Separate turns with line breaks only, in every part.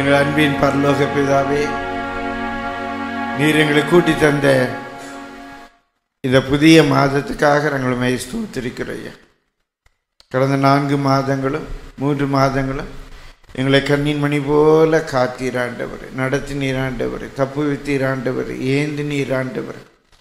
எங்கள் அன்பின் பரலோக பிதாவே நீர் எங்களை கூட்டி தந்த இந்த புதிய மாதத்துக்காக நாங்கள் உண்மை ஸ்தோத்திருக்கிறோம் கடந்த நான்கு மாதங்களும் மூன்று மாதங்களும் எங்களை கண்ணின் மணி போல காத்தீராண்டவர் நடத்தி நீராண்டவர் தப்பு வித்தீராண்டவர் ஏந்து நீராண்டவர்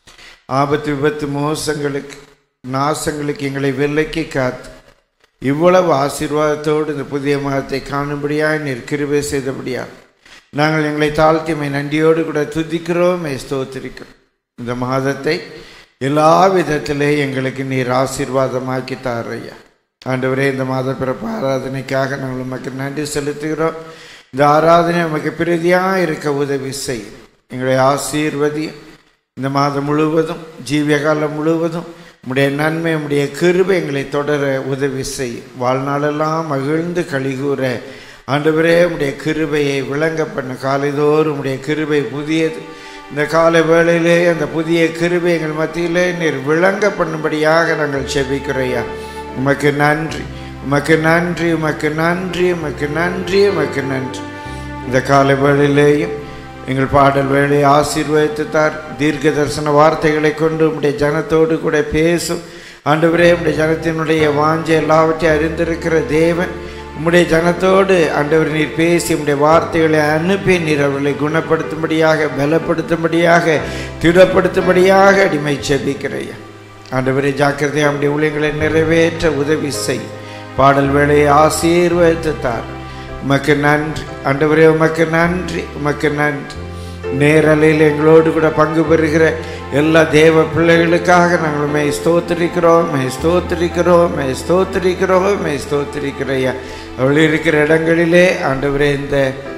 ஆபத்து விபத்து மோசங்களுக்கு நாசங்களுக்கு எங்களை விலக்கி காத்து இவ்வளவு ஆசீர்வாதத்தோடு இந்த புதிய மாதத்தை காணும்படியாக நீர் கிருபை செய்தபடியா நாங்கள் எங்களை தாழ்த்தியமை நன்றியோடு கூட துதிக்கிறோம் ஸ்தோத்திரிக்கிறோம் இந்த மாதத்தை எல்லா விதத்திலே எங்களுக்கு நீர் ஆசீர்வாதமாக்கி தாரையா ஆண்டவரே இந்த மாத பிறப்பு ஆராதனைக்காக நாங்கள் உமக்கு நன்றி செலுத்துகிறோம் இந்த ஆராதனை உமக்கு பிரதியாக இருக்க உதவி செய் எங்களை ஆசீர்வதியும் இந்த மாதம் முழுவதும் ஜீவிய காலம் முழுவதும் உம்முடைய நன்மை உம்முடைய கிருபை எங்களை தொடர உதவி செய் வாழ்நாளெல்லாம் மகிழ்ந்து கழிகூற ஆண்டவரே உம்முடைய கிருபையை விளங்க பண்ண காலைதோறும் உம்முடைய கிருபை புதியது இந்த காலை வேளையிலே அந்த புதிய கிருபை எங்கள் மத்தியிலே நீர் விளங்க பண்ணும்படியாக நாங்கள் செபிக்கிறையா உமக்கு நன்றி உமக்கு நன்றி உமக்கு நன்றி உமக்கு நன்றி உமக்கு நன்றி இந்த காலை வேளையிலேயும் எங்கள் பாடல் வேலையை ஆசீர்வதித்து தார் தீர்க்க தரிசன வார்த்தைகளை கொண்டு உம்முடைய ஜனத்தோடு கூட பேசும் ஆண்டவரே உம்முடைய ஜனத்தினுடைய வாஞ்சை எல்லாவற்றையும் அறிந்திருக்கிற தேவன் உம்முடைய ஜனத்தோடு ஆண்டவர் நீர் பேசி உம்முடைய வார்த்தைகளை அனுப்பி நீர் அவர்களை குணப்படுத்தும்படியாக பலப்படுத்தும்படியாக திடப்படுத்தும்படியாக அடிமை செபிக்கிறையா ஆண்டவரே ஜாக்கிரதையா நம்முடைய ஊழியங்களை நிறைவேற்ற உதவி செய் பாடல் வேலையை ஆசீர்வதித்து தார் உமக்கு நன்றி ஆண்டவரே உமக்கு நன்றி உமக்கு நன்றி நேரலையில் எங்களோடு கூட பங்கு பெறுகிற எல்லா தேவ பிள்ளைகளுக்காக நாங்கள் மே ஸ்தோத்திரிக்கிறோம் மே ஸ்தோத்திரிக்கிறோம் மே ஸ்தோத்திரிக்கிறோம் மே ஸ்தோத்திரிக்கிறையா அவள் இருக்கிற இடங்களிலே ஆண்டவரே இந்த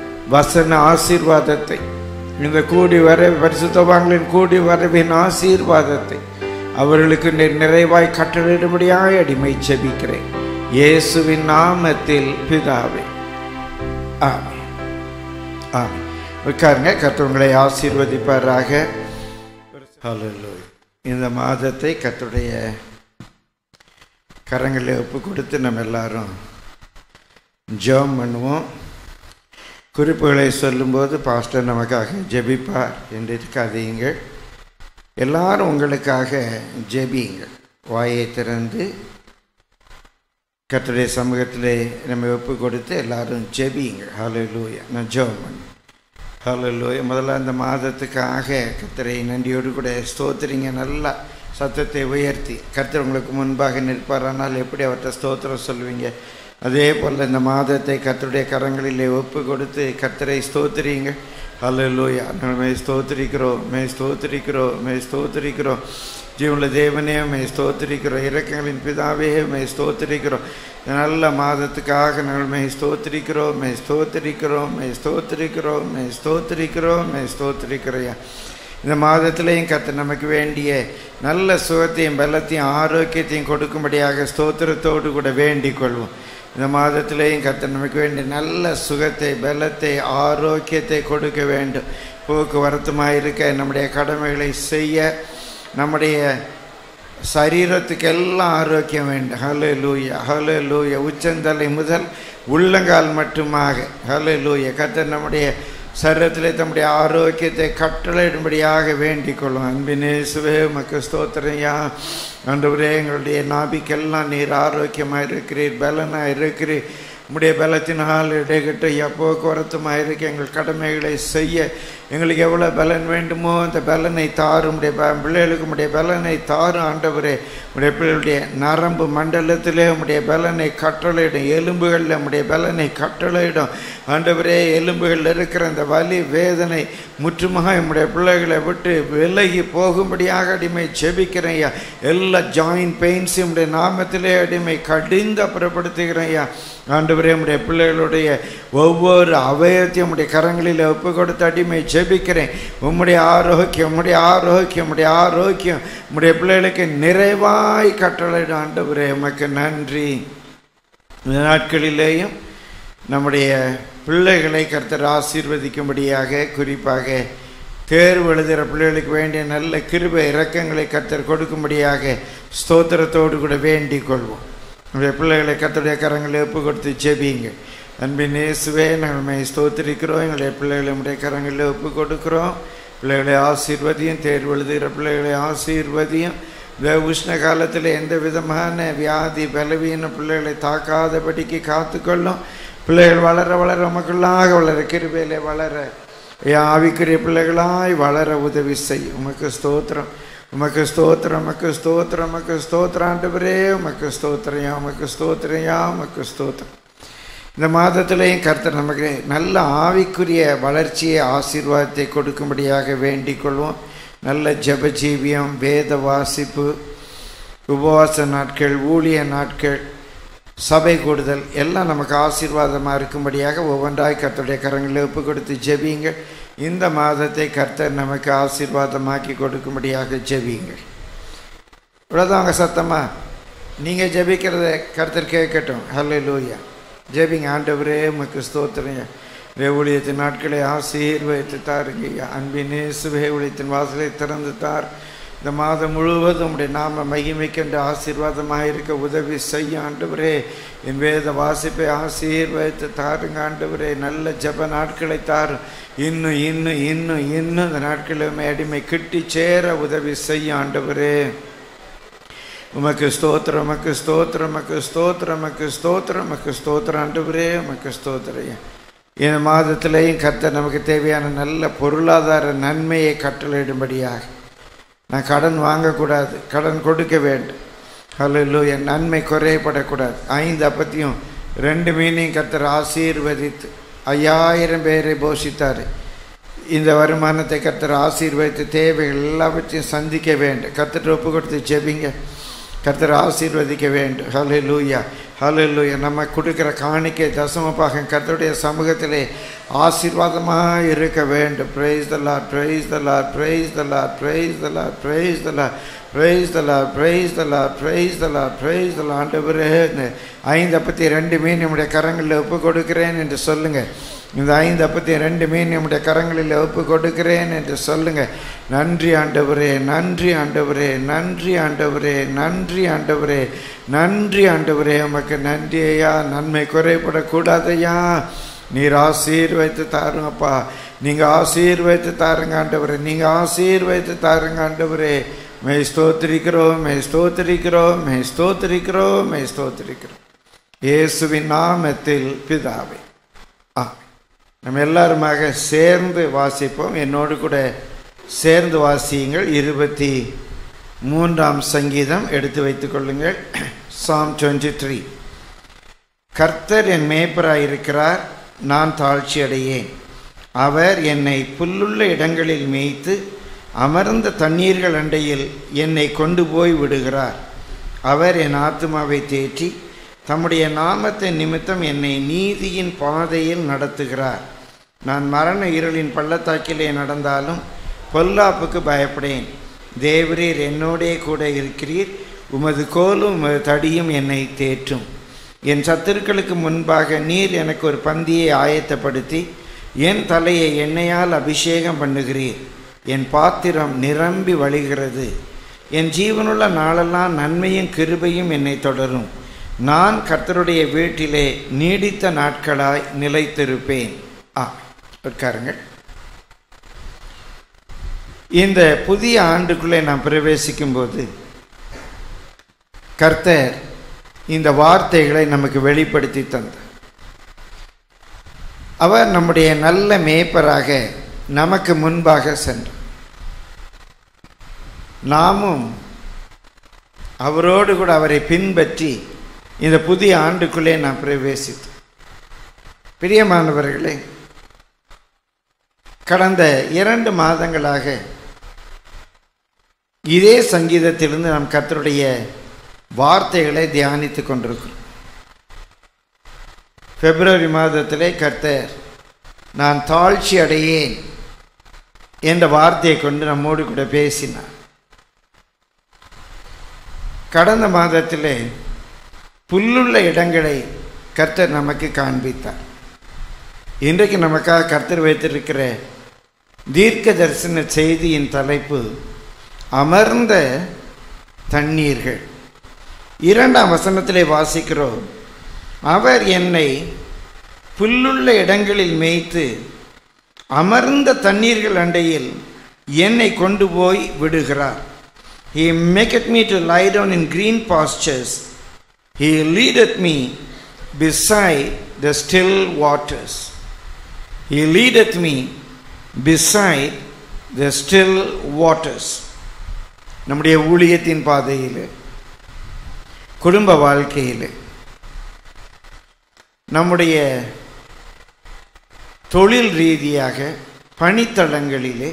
வசன ஆசீர்வாதத்தை இந்த கூடி வர பரிசுத்தவான்களின் கூடி வரவின் ஆசீர்வாதத்தை அவர்களுக்கு நி- நிறைவாய் கட்டளையிடும்படியாய் அடிமை செபிக்கிறேன் இயேசுவின் நாமத்தில் பிதாவே ஆமென் ஆமென் உட்காருங்க கர்த்தர் ஆசீர்வதிப்பாராக ஹalleluya. இந்த மாதத்தை கர்த்தருடைய கரங்களில் ஒப்பு கொடுத்து நம்ம எல்லாரும் ஜெபம் பண்ணுவோம் குறிப்புகளை சொல்லும்போது பாஸ்டர் நமக்காக ஜெபிப்பார் என்று இருக்காதீங்கள் எல்லாரும் உங்களுக்காக ஜெபியுங்கள் வாயை திறந்து கர்த்தருடைய சமூகத்திலே நம்ம ஒப்பு கொடுத்து எல்லாரும் ஜெபியுங்கள் ஹalleluya நான் ஜெபம் பண்ணேன் ஹalleluya முதல்ல அந்த மாதத்துக்காக கர்த்தரை நன்றியோடு கூட ஸ்தோத்திரிங்க நல்லா சத்தத்தை உயர்த்தி கர்த்தர் உங்களுக்கு முன்பாக நிற்பார் ஆனால் எப்படி அவர்கிட்ட ஸ்தோத்திரம் சொல்லுவீங்க அதே போல் இந்த மாதத்தை கர்த்தருடைய கரங்களிலே ஒப்பு கொடுத்து கர்த்தரை ஸ்தோத்திரிங்க ஹalleluya மே ஸ்தோத்திரிக்கிறோம் மே ஸ்தோத்திரிக்கிறோம் மே ஸ்தோத்திரிக்கிறோம் ஜீவனுள்ள தேவனே மே ஸ்தோத்திரிக்கிறோம் இறக்கங்களின் பிதாவே மே ஸ்தோத்திரிக்கிறோம் இந்த நல்ல மாதத்துக்காக நாங்கள் மே ஸ்தோத்திரிக்கிறோம் மே ஸ்தோத்திரிக்கிறோம் மே ஸ்தோத்திரிக்கிறோம் மே ஸ்தோத்திரிக்கிறோம் மே ஸ்தோத்திரிக்கிறையா இந்த மாதத்திலையும் கத்த நமக்கு வேண்டிய நல்ல சுகத்தையும் பலத்தையும் ஆரோக்கியத்தையும் கொடுக்கும்படியாக ஸ்தோத்திரத்தோடு கூட வேண்டிக் கொள்வோம் இந்த மாதத்திலேயும் கத்த நமக்கு வேண்டிய நல்ல சுகத்தை பலத்தை ஆரோக்கியத்தை கொடுக்க வேண்டும் போக்குவரத்துமாக இருக்க நம்முடைய கடமைகளை செய்ய நம்முடைய சரீரத்துக்கு எல்லாம் ஆரோக்கியம் வேண்டும் ஹலோ லூயா ஹலோ லூயா உச்சந்தலை முதல் உள்ளங்கால் மட்டுமாக ஹலோ லூயா கத்த நம்முடைய சரீரத்திலே தம்முடைய ஆரோக்கியத்தை கட்டளையிடும்படியாக வேண்டிக் கொள்ளும் அன்பினேசுவே மக்கு ஸ்தோத்திரையா ஆண்டவரே எங்களுடைய நாபிக்கெல்லாம் நீர் ஆரோக்கியமாக இருக்கிறீர் பலனாக இருக்கிறீர் உம்முடைய பலத்தினால் இடைகட்ட ஐயா போக்குவரத்துமாக இருக்க எங்கள் கடமைகளை செய்ய எங்களுக்கு எவ்வளோ பலன் வேண்டுமோ அந்த பலனை தாரும் உடைய ப- பிள்ளைகளுக்கு உடைய பலனை தாரும் ஆண்டவரே உடைய பிள்ளைகளுடைய நரம்பு மண்டலத்திலே உடைய பலனை கட்டளையிடும் எலும்புகளில் உடைய பலனை கட்டளையிடும் ஆண்டவரே எலும்புகளில் இருக்கிற அந்த வலி வேதனை முற்றுமாக நம்முடைய பிள்ளைகளை விட்டு விலகி போகும்படியாக அடிமை செபிக்கிறேன் ஐயா எல்லா ஜாயின்ட் பெயின்ஸையும் உடைய நாமத்திலே அடிமை கடிந்து அப்புறப்படுத்துகிறேன் ஐயா ஆண்டவரே உம்முடைய பிள்ளைகளுடைய ஒவ்வொரு அவயத்தையும் உம்முடைய கரங்களில் ஒப்பு கொடுத்து அடிமை ஜெபிக்கிறேன் உம்முடைய ஆரோக்கியம் உம்முடைய ஆரோக்கியம் உம்முடைய ஆரோக்கியம் உம்முடைய பிள்ளைகளுக்கு நிறைவாய் கட்டளையிடும் ஆண்டவரே உமக்கு நன்றி இந்த நாட்களிலேயும் நம்முடைய பிள்ளைகளை கர்த்தர் ஆசீர்வதிக்கும்படியாக குறிப்பாக தேர்வு எழுதுகிற பிள்ளைகளுக்கு வேண்டிய நல்ல கிருபை இரக்கங்களை கர்த்தர் கொடுக்கும்படியாக ஸ்தோத்திரத்தோடு கூட வேண்டிக் கொள்வோம் நம்முடைய பிள்ளைகளை கர்த்தருடைய கரங்களை ஒப்பு கொடுத்து ஜெபியுங்க அன்பின் இயேசுவே நாங்கள் உம்மை ஸ்தோத்திரிக்கிறோம் எங்களுடைய பிள்ளைகளை உடைய கரங்களில் ஒப்பு கொடுக்கிறோம் பிள்ளைகளை ஆசீர்வதியும் தேர்வு எழுதுகிற பிள்ளைகளை ஆசீர்வதியும் இந்த உஷ்ண காலத்தில் எந்த விதமான வியாதி பலவீன பிள்ளைகளை தாக்காதபடிக்கு காத்துக்கொள்ளும் பிள்ளைகள் வளர வளர உமக்குள்ளாக வளர கிருபையிலே வளர என் ஆவிக்குரிய பிள்ளைகளாய் வளர உதவி செய் உமக்கு ஸ்தோத்திரம் உமக்கு ஸ்தோத்திரம் உமக்கு ஸ்தோத்திரம் உமக்கு ஸ்தோத்திரம் ஆண்டவரே உமக்கு ஸ்தோத்திரையா உமக்கு ஸ்தோத்திரையா உமக்கு ஸ்தோத்திரம் இந்த மாதத்திலேயும் கர்த்தர் நமக்கு நல்ல ஆவிக்குரிய வளர்ச்சியை ஆசீர்வாதத்தை கொடுக்கும்படியாக வேண்டிக் கொள்வோம் நல்ல ஜபஜீவியம் வேத வாசிப்பு உபவாச நாட்கள் ஊழிய நாட்கள் சபை கூடுதல் எல்லாம் நமக்கு ஆசீர்வாதமாக இருக்கும்படியாக ஒவ்வொன்றாய் கர்த்தருடைய கரங்களில் ஒப்பு கொடுத்து ஜெபியுங்க இந்த மாதத்தை கர்த்தர் நமக்கு ஆசீர்வாதமாக்கி கொடுக்கும்படியாக ஜெபியுங்கள் இவ்வளோதாங்க சத்தமா நீங்கள் ஜெபிக்கிறத கர்த்தர் கேட்கட்டும் ஹலோ லூயா ஜெபிங்க ஆண்டவரே உமக்கு ஸ்தோத்திரம் ஊழியத்தின் நாட்களை ஆசீர்வதித்து தாருங்க அன்பின் இயேசுவே ஊழியத்தின் வாசலை திறந்து தார் இந்த மாதம் முழுவதும் உடைய நாம மகிமைக்கென்று ஆசீர்வாதமாக இருக்க உதவி செய்ய ஆண்டவரே என் வேத வாசிப்பை ஆசீர்வதித்து தாருங்க ஆண்டவரே நல்ல ஜப நாட்களை தார் இன்னும் இன்னும் இன்னும் இன்னும் இந்த நாட்களுமே அடிமை கிட்டி சேர உதவி செய்ய ஆண்டவரே உமக்கு ஸ்தோத்திரம் உமக்கு ஸ்தோத்திரம் உமக்கு ஸ்தோத்திரம் உமக்கு ஸ்தோத்திரம் உமக்கு ஸ்தோத்திரம் ஆண்டவரே உமக்கு ஸ்தோத்திரம் இந்த மாதத்திலேயும் கர்த்தர் நமக்கு தேவையான நல்ல பொருளாதார நன்மையை கட்டளையிடும்படியாக நான் கடன் வாங்கக்கூடாது கடன் கொடுக்க வேண்டும் அல்ல என் நன்மை குறையப்படக்கூடாது ஐந்து அப்பத்தையும் ரெண்டு மீனையும் கர்த்தர் ஆசீர்வதித்து ஐயாயிரம் பேரை போஷித்தார் இந்த வருமானத்தை கர்த்தர் ஆசீர்வதித்து தேவைகள் எல்லாவற்றையும் சந்திக்க வேண்டும் கர்த்தர் ஒப்பு கொடுத்து ஜெபிங்க கர்த்தர் ஆசீர்வதிக்க வேண்டும் ஹலே லூயா ஹலே லூயா நம்ம கொடுக்குற காணிக்கை தசமப்பாக கர்த்தருடைய சமூகத்திலே ஆசீர்வாதமாக இருக்க வேண்டும் praise the lord praise the lord praise the lord praise the lord praise the lord praise the lord praise the lord praise the lord praise the lord ஆண்டவரே இந்த ஐந்து அப்பத்தி ரெண்டு மீன் நம்முடைய கரங்களில் ஒப்பு கொடுக்கிறேன் என்று சொல்லுங்கள் இந்த ஐந்து அப்பத்தி ரெண்டு மீன் நம்முடைய கரங்களில் ஒப்பு கொடுக்கிறேன் என்று சொல்லுங்க நன்றி ஆண்டவரே நன்றி ஆண்டவரே நன்றி ஆண்டவரே நன்றி ஆண்டவரே நன்றி ஆண்டவரே உமக்கு நன்றி ஐயா நன்மை குறைபடக்கூடாதையா நீர் ஆசீர்வைத்து தாருங்கப்பா நீங்கள் ஆசீர்வைத்து தாருங்க ஆண்டவரே நீங்கள் ஆசீர்வைத்து தாருங்க ஆண்டவரே மே ஸ்தோத்திரிக்கிறோம் மே ஸ்தோத்திரிக்கிறோம் மே ஸ்தோத்திரிக்கிறோம் மே ஸ்தோத்திரிக்கிறோம் இயேசுவின் நாமத்தில் பிதாவே ஆ நம்ம எல்லாருமாக சேர்ந்து வாசிப்போம் என்னோடு கூட சேர்ந்து வாசியுங்கள் இருபத்தி மூன்றாம் சங்கீதம் எடுத்து வைத்துக் கொள்ளுங்கள் சாம் டுவெண்ட்டி த்ரீ கர்த்தர் என் மேய்ப்பராயிருக்கிறார் நான் தாழ்ச்சி அடையேன் அவர் என்னை புல்லுள்ள இடங்களில் மேய்த்து அமர்ந்த தண்ணீர்கள் அண்டையில் என்னை கொண்டு போய் விடுகிறார் அவர் என் ஆத்மாவை தேற்றி தம்முடைய நாமத்தின் நிமித்தம் என்னை நீதியின் பாதையில் நடத்துகிறார் நான் மரண இருளின் பள்ளத்தாக்கிலே நடந்தாலும் பொல்லாப்புக்கு பயப்படேன் தேவரீர் என்னோடே கூட இருக்கிறீர் உமது கோலும் உமது தடியும் என்னை தேற்றும் என் சத்துருக்களுக்கு முன்பாக நீர் எனக்கு ஒரு பந்தியை ஆயத்தப்படுத்தி என் தலையை எண்ணெயால் அபிஷேகம் பண்ணுகிறீர் என் பாத்திரம் நிரம்பி வழிகிறது என் ஜீவனுள்ள நாளெல்லாம் நன்மையும் கிருபையும் என்னை தொடரும் நான் கர்த்தருடைய வீட்டிலே நீடித்த நாட்களாய் நிலைத்திருப்பேன் ஆ உட்காருங்கள் இந்த புதிய ஆண்டுக்குள்ளே நாம் பிரவேசிக்கும் போது கர்த்தர் இந்த வார்த்தைகளை நமக்கு வெளிப்படுத்தி தந்தார் அவர் நம்முடைய நல்ல மேய்ப்பராக நமக்கு முன்பாக சென்றார் நாமும் அவரோடு கூட அவரை பின்பற்றி இந்த புதிய ஆண்டுக்குள்ளே நாம் பிரவேசித்தோம் பிரியமானவர்களே கடந்த இரண்டு மாதங்களாக இதே சங்கீதத்திலிருந்து நாம் கர்த்தருடைய வார்த்தைகளை தியானித்து கொண்டிருக்கிறோம் பிப்ரவரி மாதத்திலே கர்த்தர் நான் தாழ்ச்சி அடையேன் என்ற வார்த்தையை கொண்டு நம்மோடு கூட பேசினார் கடந்த மாதத்திலே புல்லுள்ள இடங்களை கர்த்தர் நமக்கு காண்பித்தார் இன்றைக்கு நமக்காக கர்த்தர் வைத்திருக்கிற தீர்க்க தரிசன செய்தியின் தலைப்பு அமர்ந்த தண்ணீர்கள் இரண்டாம் வசனத்திலே வாசிக்கிறோம் அவர் என்னை புல்லுள்ள இடங்களில் மேய்த்து அமர்ந்த தண்ணீர்கள் அண்டையில் என்னை கொண்டு போய் விடுகிறார் He maketh me to lie down in green pastures. He leadeth me beside the still waters. He leadeth me beside the still waters. நம்முடைய ஊழியத்தின் பாதையில் குடும்ப வாழ்க்கையில் நம்முடைய தொழில் ரீதியாக பணித்தளங்களிலே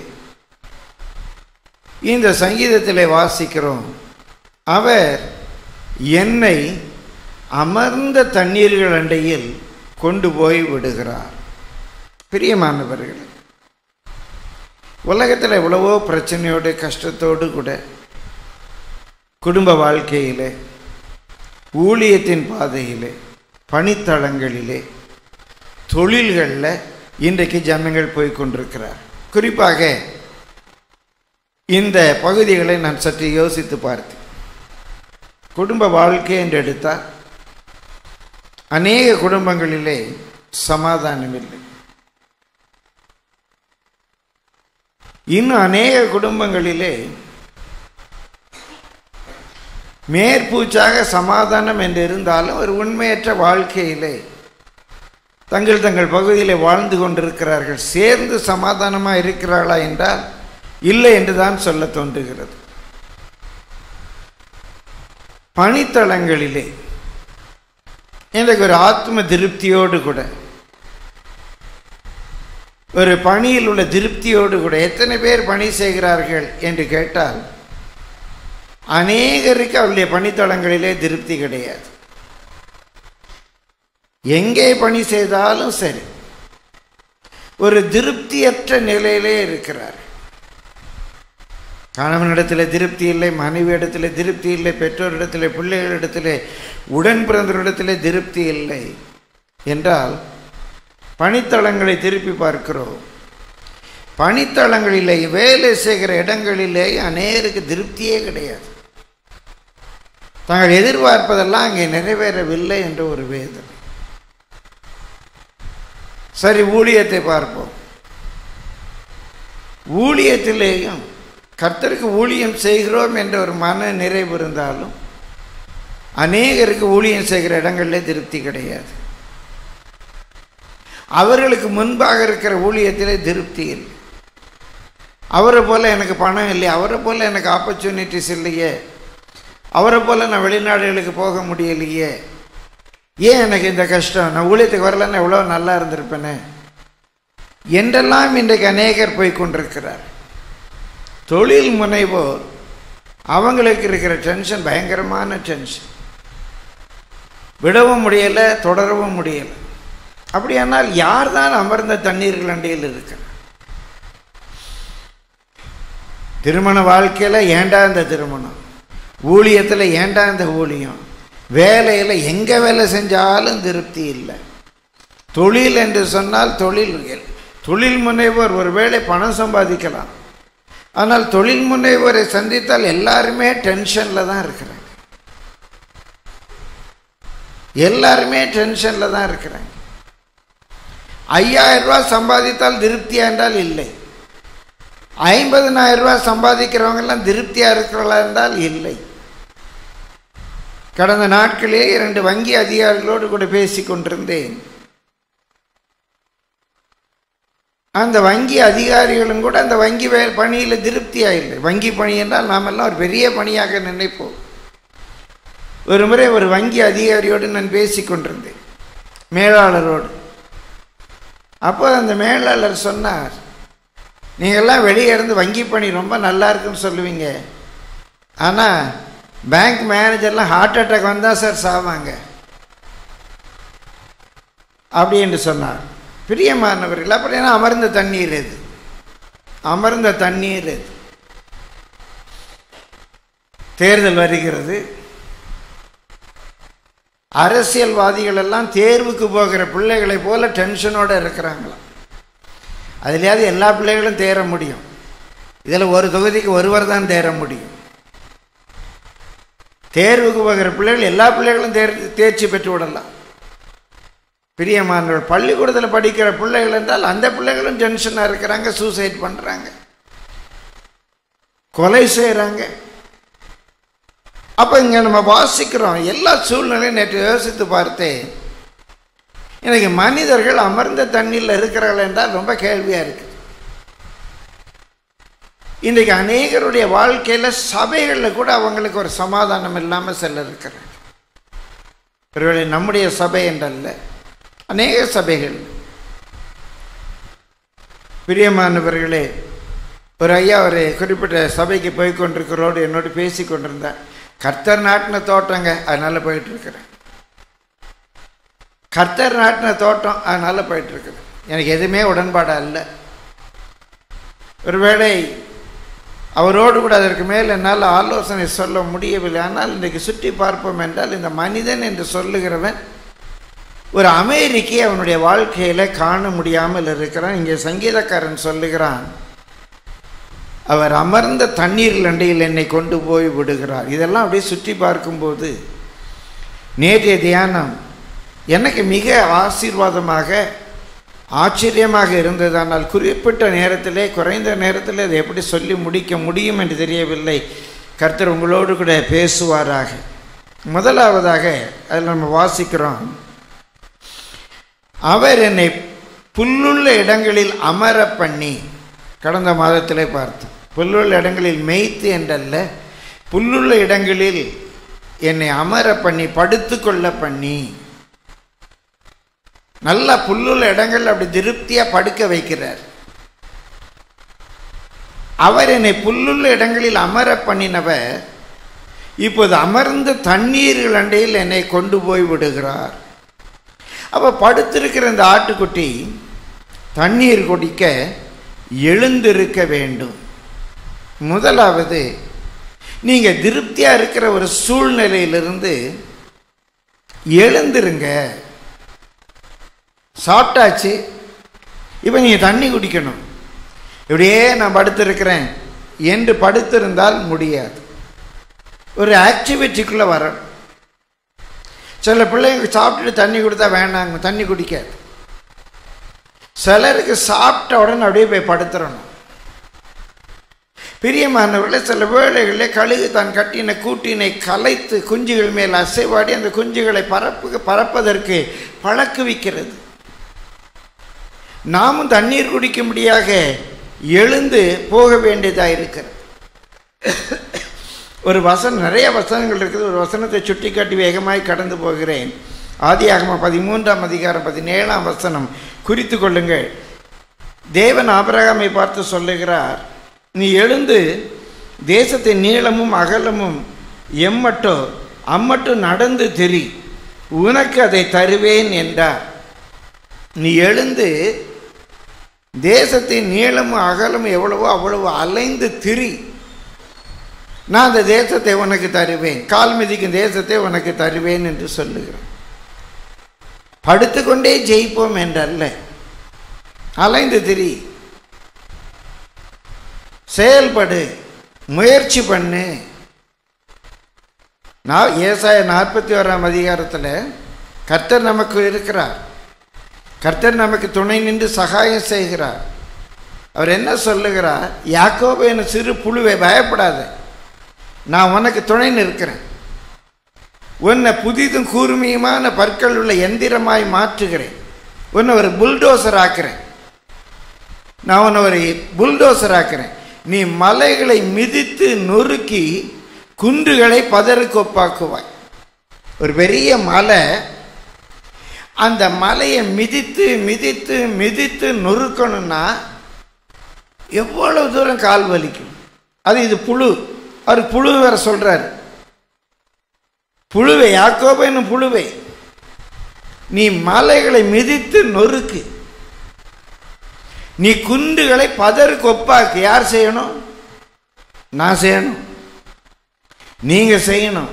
இந்த சங்கீதத்திலே வாசிக்கிறோம் அவர் என்னை அமர்ந்த தண்ணீர்கள் அண்டையில் கொண்டு போய் விடுகிறார் பிரியமானவர்கள் உலகத்தில் எவ்வளவோ பிரச்சனையோடு கஷ்டத்தோடு கூட குடும்ப வாழ்க்கையிலே ஊழியத்தின் பாதையிலே பணித்தளங்களிலே தொழில்களில் இன்றைக்கு ஜனங்கள் போய் கொண்டிருக்கிறார் குறிப்பாக இந்த பகுதிகளை நான் சற்று யோசித்து பார்த்தேன் குடும்ப வாழ்க்கை என்று எடுத்தால் அநேக குடும்பங்களிலே சமாதானம் இல்லை இன்னும் அநேக குடும்பங்களிலே மேற்பூச்சாக சமாதானம் என்று இருந்தாலும் ஒரு உண்மையற்ற வாழ்க்கையிலே தங்கள் தங்கள் பகுதியிலே வாழ்ந்து கொண்டிருக்கிறார்கள் சேர்ந்து சமாதானமாக இருக்கிறார்களா என்றால் இல்லை என்று தான் சொல்ல தோன்றுகிறது பணித்தளங்களிலே இன்றைக்கு ஒரு ஆத்ம திருப்தியோடு கூட ஒரு பணியில் உள்ள திருப்தியோடு கூட எத்தனை பேர் பணி செய்கிறார்கள் என்று கேட்டால் அநேகருக்கு அவருடைய பணித்தளங்களிலே திருப்தி கிடையாது எங்கே பணி செய்தாலும் சரி ஒரு திருப்தியற்ற நிலையிலே இருக்கிறார் கணவனிடத்தில் திருப்தி இல்லை மனைவியிடத்தில் திருப்தி இல்லை பெற்றோரிடத்தில் பிள்ளைகளிடத்தில் உடன் பிறந்தவரிடத்தில் திருப்தி இல்லை என்றால் பணித்தளங்களை திருப்பி பார்க்கிறோம் பணித்தளங்களிலே வேலை செய்கிற இடங்களிலே அநேருக்கு திருப்தியே கிடையாது தாங்கள் எதிர்பார்ப்பதெல்லாம் அங்கே நிறைவேறவில்லை என்ற ஒரு வேதனை சரி ஊழியத்தை பார்ப்போம் ஊழியத்திலேயும் கர்த்தருக்கு ஊழியம் செய்கிறோம் என்ற ஒரு மன நிறைவு இருந்தாலும் அநேகருக்கு ஊழியம் செய்கிற இடங்களில் திருப்தி கிடையாது அவர்களுக்கு முன்பாக இருக்கிற ஊழியத்திலே திருப்தி இல்லை அவரை போல் எனக்கு பணம் இல்லை அவரை போல் எனக்கு ஆப்பர்ச்சுனிட்டிஸ் இல்லையே அவரை போல் நான் வெளிநாடுகளுக்கு போக முடியலையே ஏன் எனக்கு இந்த கஷ்டம் நான் ஊழியத்துக்கு வரலன்னா எவ்வளோ நல்லா இருந்திருப்பேனே என்றெல்லாம் இன்றைக்கு அநேகர் போய் கொண்டிருக்கிறார் தொழில் முனைவோர் அவங்களுக்கு இருக்கிற டென்ஷன் பயங்கரமான டென்ஷன் விடவும் முடியலை தொடரவும் முடியலை அப்படியானால் யார் தான் அமர்ந்த தண்ணீர்கள் அண்டையில் இருக்கிறார் திருமண வாழ்க்கையில் ஏண்டா இந்த திருமணம் ஊழியத்தில் ஏண்டா இந்த ஊழியம் வேலையில் எங்கே வேலை செஞ்சாலும் திருப்தி இல்லை தொழில் என்று சொன்னால் தொழில் தொழில் முனைவோர் ஒருவேளை பணம் சம்பாதிக்கலாம் ஆனால் தொழில் முனைவோரை சந்தித்தால் எல்லாருமே டென்ஷனில் தான் இருக்கிறாங்க எல்லாருமே டென்ஷனில் தான் இருக்கிறாங்க ஐயாயிரம் ரூபாய் சம்பாதித்தால் திருப்தியா என்றால் இல்லை ஐம்பதனாயிரம் ரூபாய் சம்பாதிக்கிறவங்கெல்லாம் திருப்தியாக இருக்கிறவங்களா என்றால் இல்லை கடந்த நாட்களே இரண்டு வங்கி அதிகாரிகளோடு கூட பேசி கொண்டிருந்தேன் அந்த வங்கி அதிகாரிகளும் கூட அந்த வங்கி வே பணியில் திருப்தியாக இல்லை வங்கி பணி என்றால் நாமெல்லாம் ஒரு பெரிய பணியாக நினைப்போம் ஒரு முறை ஒரு வங்கி அதிகாரியோடு நான் பேசி கொண்டிருந்தேன் மேலாளரோடு அப்போ அந்த மேலாளர் சொன்னார் நீங்கள்லாம் வெளியே இருந்து வங்கி பணி ரொம்ப நல்லா இருக்குன்னு சொல்லுவீங்க ஆனால் பேங்க் மேனேஜர்லாம் ஹார்ட் அட்டாக் வந்தால் சார் சாவாங்க அப்படி என்று சொன்னார் பிரியமானவர்கள் அப்படின்னா அமர்ந்த தண்ணீர் எது அமர்ந்த தண்ணீர் எது தேர்தல் வருகிறது அரசியல்வாதிகள் எல்லாம் தேர்வுக்கு போகிற பிள்ளைகளை போல டென்ஷனோடு இருக்கிறாங்களாம் அதுலேயாவது எல்லா பிள்ளைகளும் தேர முடியும் இதில் ஒரு தொகுதிக்கு ஒருவர் தான் தேர முடியும் தேர்வுக்கு போகிற பிள்ளைகள் எல்லா பிள்ளைகளும் தேர் தேர்ச்சி பெற்று விடலாம் பிரியமானவர்கள் பள்ளிக்கூடத்தில் படிக்கிற பிள்ளைகள் என்றால் அந்த பிள்ளைகளும் டென்ஷனாக இருக்கிறாங்க சூசைட் பண்ணுறாங்க கொலை செய்கிறாங்க அப்போ இங்கே நம்ம வாசிக்கிறோம் எல்லா சூழ்நிலையும் நேற்று யோசித்து பார்த்தேன் எனக்கு மனிதர்கள் அமர்ந்த தண்ணியில் இருக்கிறார்கள் என்றால் ரொம்ப கேள்வியாக இருக்குது இன்றைக்கு அநேகருடைய வாழ்க்கையில் சபைகளில் கூட அவங்களுக்கு ஒரு சமாதானம் இல்லாமல் செல்ல இருக்கிறாங்க ஒருவேளை நம்முடைய சபை என்றல்ல அநேக சபைகள் பிரியமானவர்களே ஒரு ஐயா ஒரு குறிப்பிட்ட சபைக்கு போய் கொண்டிருக்கிறோடு என்னோடு பேசி கொண்டிருந்தேன் கர்த்தர் நாட்டின தோட்டங்க அதனால போயிட்டு இருக்கிறேன் கர்த்தர் நாட்டின தோட்டம் அதனால போயிட்டு இருக்குது எனக்கு எதுவுமே உடன்பாடா இல்லை ஒருவேளை அவரோடு கூட அதற்கு மேல் என்னால் ஆலோசனை சொல்ல முடியவில்லை ஆனால் இன்றைக்கு சுற்றி பார்ப்போம் என்றால் இந்த மனிதன் என்று சொல்லுகிறவன் ஒரு அமெரிக்கை அவனுடைய வாழ்க்கையில் காண முடியாமல் இருக்கிறான் இங்கே சங்கீதக்காரன் சொல்லுகிறான் அவர் அமர்ந்த தண்ணீர் லண்டையில் என்னை கொண்டு போய் விடுகிறார் இதெல்லாம் அப்படியே சுற்றி பார்க்கும்போது நேற்றைய தியானம் எனக்கு மிக ஆசீர்வாதமாக ஆச்சரியமாக இருந்தது ஆனால் குறிப்பிட்ட நேரத்திலே குறைந்த நேரத்தில் அதை எப்படி சொல்லி முடிக்க முடியும் என்று தெரியவில்லை கர்த்தர் உங்களோடு கூட பேசுவாராக முதலாவதாக அதில் நம்ம வாசிக்கிறோம் அவர் என்னை புல்லுள்ள இடங்களில் அமர பண்ணி கடந்த மாதத்திலே பார்த்தோம் புல்லுள்ள இடங்களில் மேய்த்து என்றல்ல புல்லுள்ள இடங்களில் என்னை அமர பண்ணி படுத்துக்கொள்ள பண்ணி நல்லா புல்லுள்ள இடங்கள் அப்படி திருப்தியாக படுக்க வைக்கிறார் அவர் என்னை புல்லுள்ள இடங்களில் அமர பண்ணினவர் இப்போது அமர்ந்த தண்ணீர்கள் அண்டையில் என்னை கொண்டு போய் விடுகிறார் அப்போ படுத்திருக்கிற இந்த ஆட்டுக்குட்டி தண்ணீர் குடிக்க எழுந்திருக்க வேண்டும் முதலாவது நீங்கள் திருப்தியாக இருக்கிற ஒரு சூழ்நிலையிலிருந்து எழுந்திருங்க சாப்பிட்டாச்சு இப்போ நீங்கள் தண்ணி குடிக்கணும் இப்படியே நான் படுத்திருக்கிறேன் என்று படுத்திருந்தால் முடியாது ஒரு ஆக்டிவிட்டிக்குள்ளே வரணும் சில பிள்ளைங்க சாப்பிட்டுட்டு தண்ணி கொடுத்தா வேணாங்க தண்ணி குடிக்காது சிலருக்கு சாப்பிட்ட உடனே அப்படியே போய் படுத்துறணும் பிரியமானவர்களே சில வேளைகளில் கழுகு தான் கட்டின கூட்டினை கலைத்து குஞ்சுகள் மேல் அசைவாடி அந்த குஞ்சுகளை பரப்பு பறப்பதற்கு பழக்குவிக்கிறது நாமும் தண்ணீர் குடிக்கும்படியாக எழுந்து போக வேண்டியதாக இருக்கிறது ஒரு வசனம் நிறைய வசனங்கள் இருக்குது ஒரு வசனத்தை சுட்டி காட்டி வேகமாய் கடந்து போகிறேன் ஆதியாகம பதிமூன்றாம் அதிகாரம் பதினேழாம் வசனம் குறித்து கொள்ளுங்கள் தேவன் ஆபரகாமை பார்த்து சொல்லுகிறார் நீ எழுந்து தேசத்தின் நீளமும் அகலமும் எம்மட்டோ அம்மட்டும் நடந்து தெரி உனக்கு அதை தருவேன் என்றார் நீ எழுந்து தேசத்தின் நீளமும் அகலமும் எவ்வளவோ அவ்வளவு அலைந்து திரி நான் அந்த தேசத்தை உனக்கு தருவேன் கால் மிதிக்கும் தேசத்தை உனக்கு தருவேன் என்று சொல்லுகிறேன் படுத்துக்கொண்டே ஜெயிப்போம் என்றல்ல அலைந்து திரி செயல்படு முயற்சி பண்ணு நான் ஏசாய நாற்பத்தி ஓராம் அதிகாரத்தில் கர்த்தர் நமக்கு இருக்கிறார் கர்த்தர் நமக்கு துணை நின்று சகாயம் செய்கிறார் அவர் என்ன சொல்லுகிறார் யாக்கோபு என சிறு புழுவை பயப்படாத நான் உனக்கு துணை நிற்கிறேன் உன்னை புதிதும் கூர்மையுமான பற்கள் உள்ள எந்திரமாய் மாற்றுகிறேன் உன்னை ஒரு புல்டோசர் ஆக்குறேன் நான் உன்னை ஒரு புல்டோசர் ஆக்குறேன் நீ மலைகளை மிதித்து நொறுக்கி குன்றுகளை பதறுக்கொப்பாக்குவாய் ஒரு பெரிய மலை அந்த மலையை மிதித்து மிதித்து மிதித்து நொறுக்கணும்னா எவ்வளவு தூரம் கால் வலிக்கும் அது இது புழு அவர் புழு வேற சொல்றாரு புழுவை யாக்கோபேன்னு புழுவை நீ மலைகளை மிதித்து நொறுக்கு நீ குண்டுகளை பதறு கொப்பாக்கு யார் செய்யணும் நான் செய்யணும் நீங்க செய்யணும்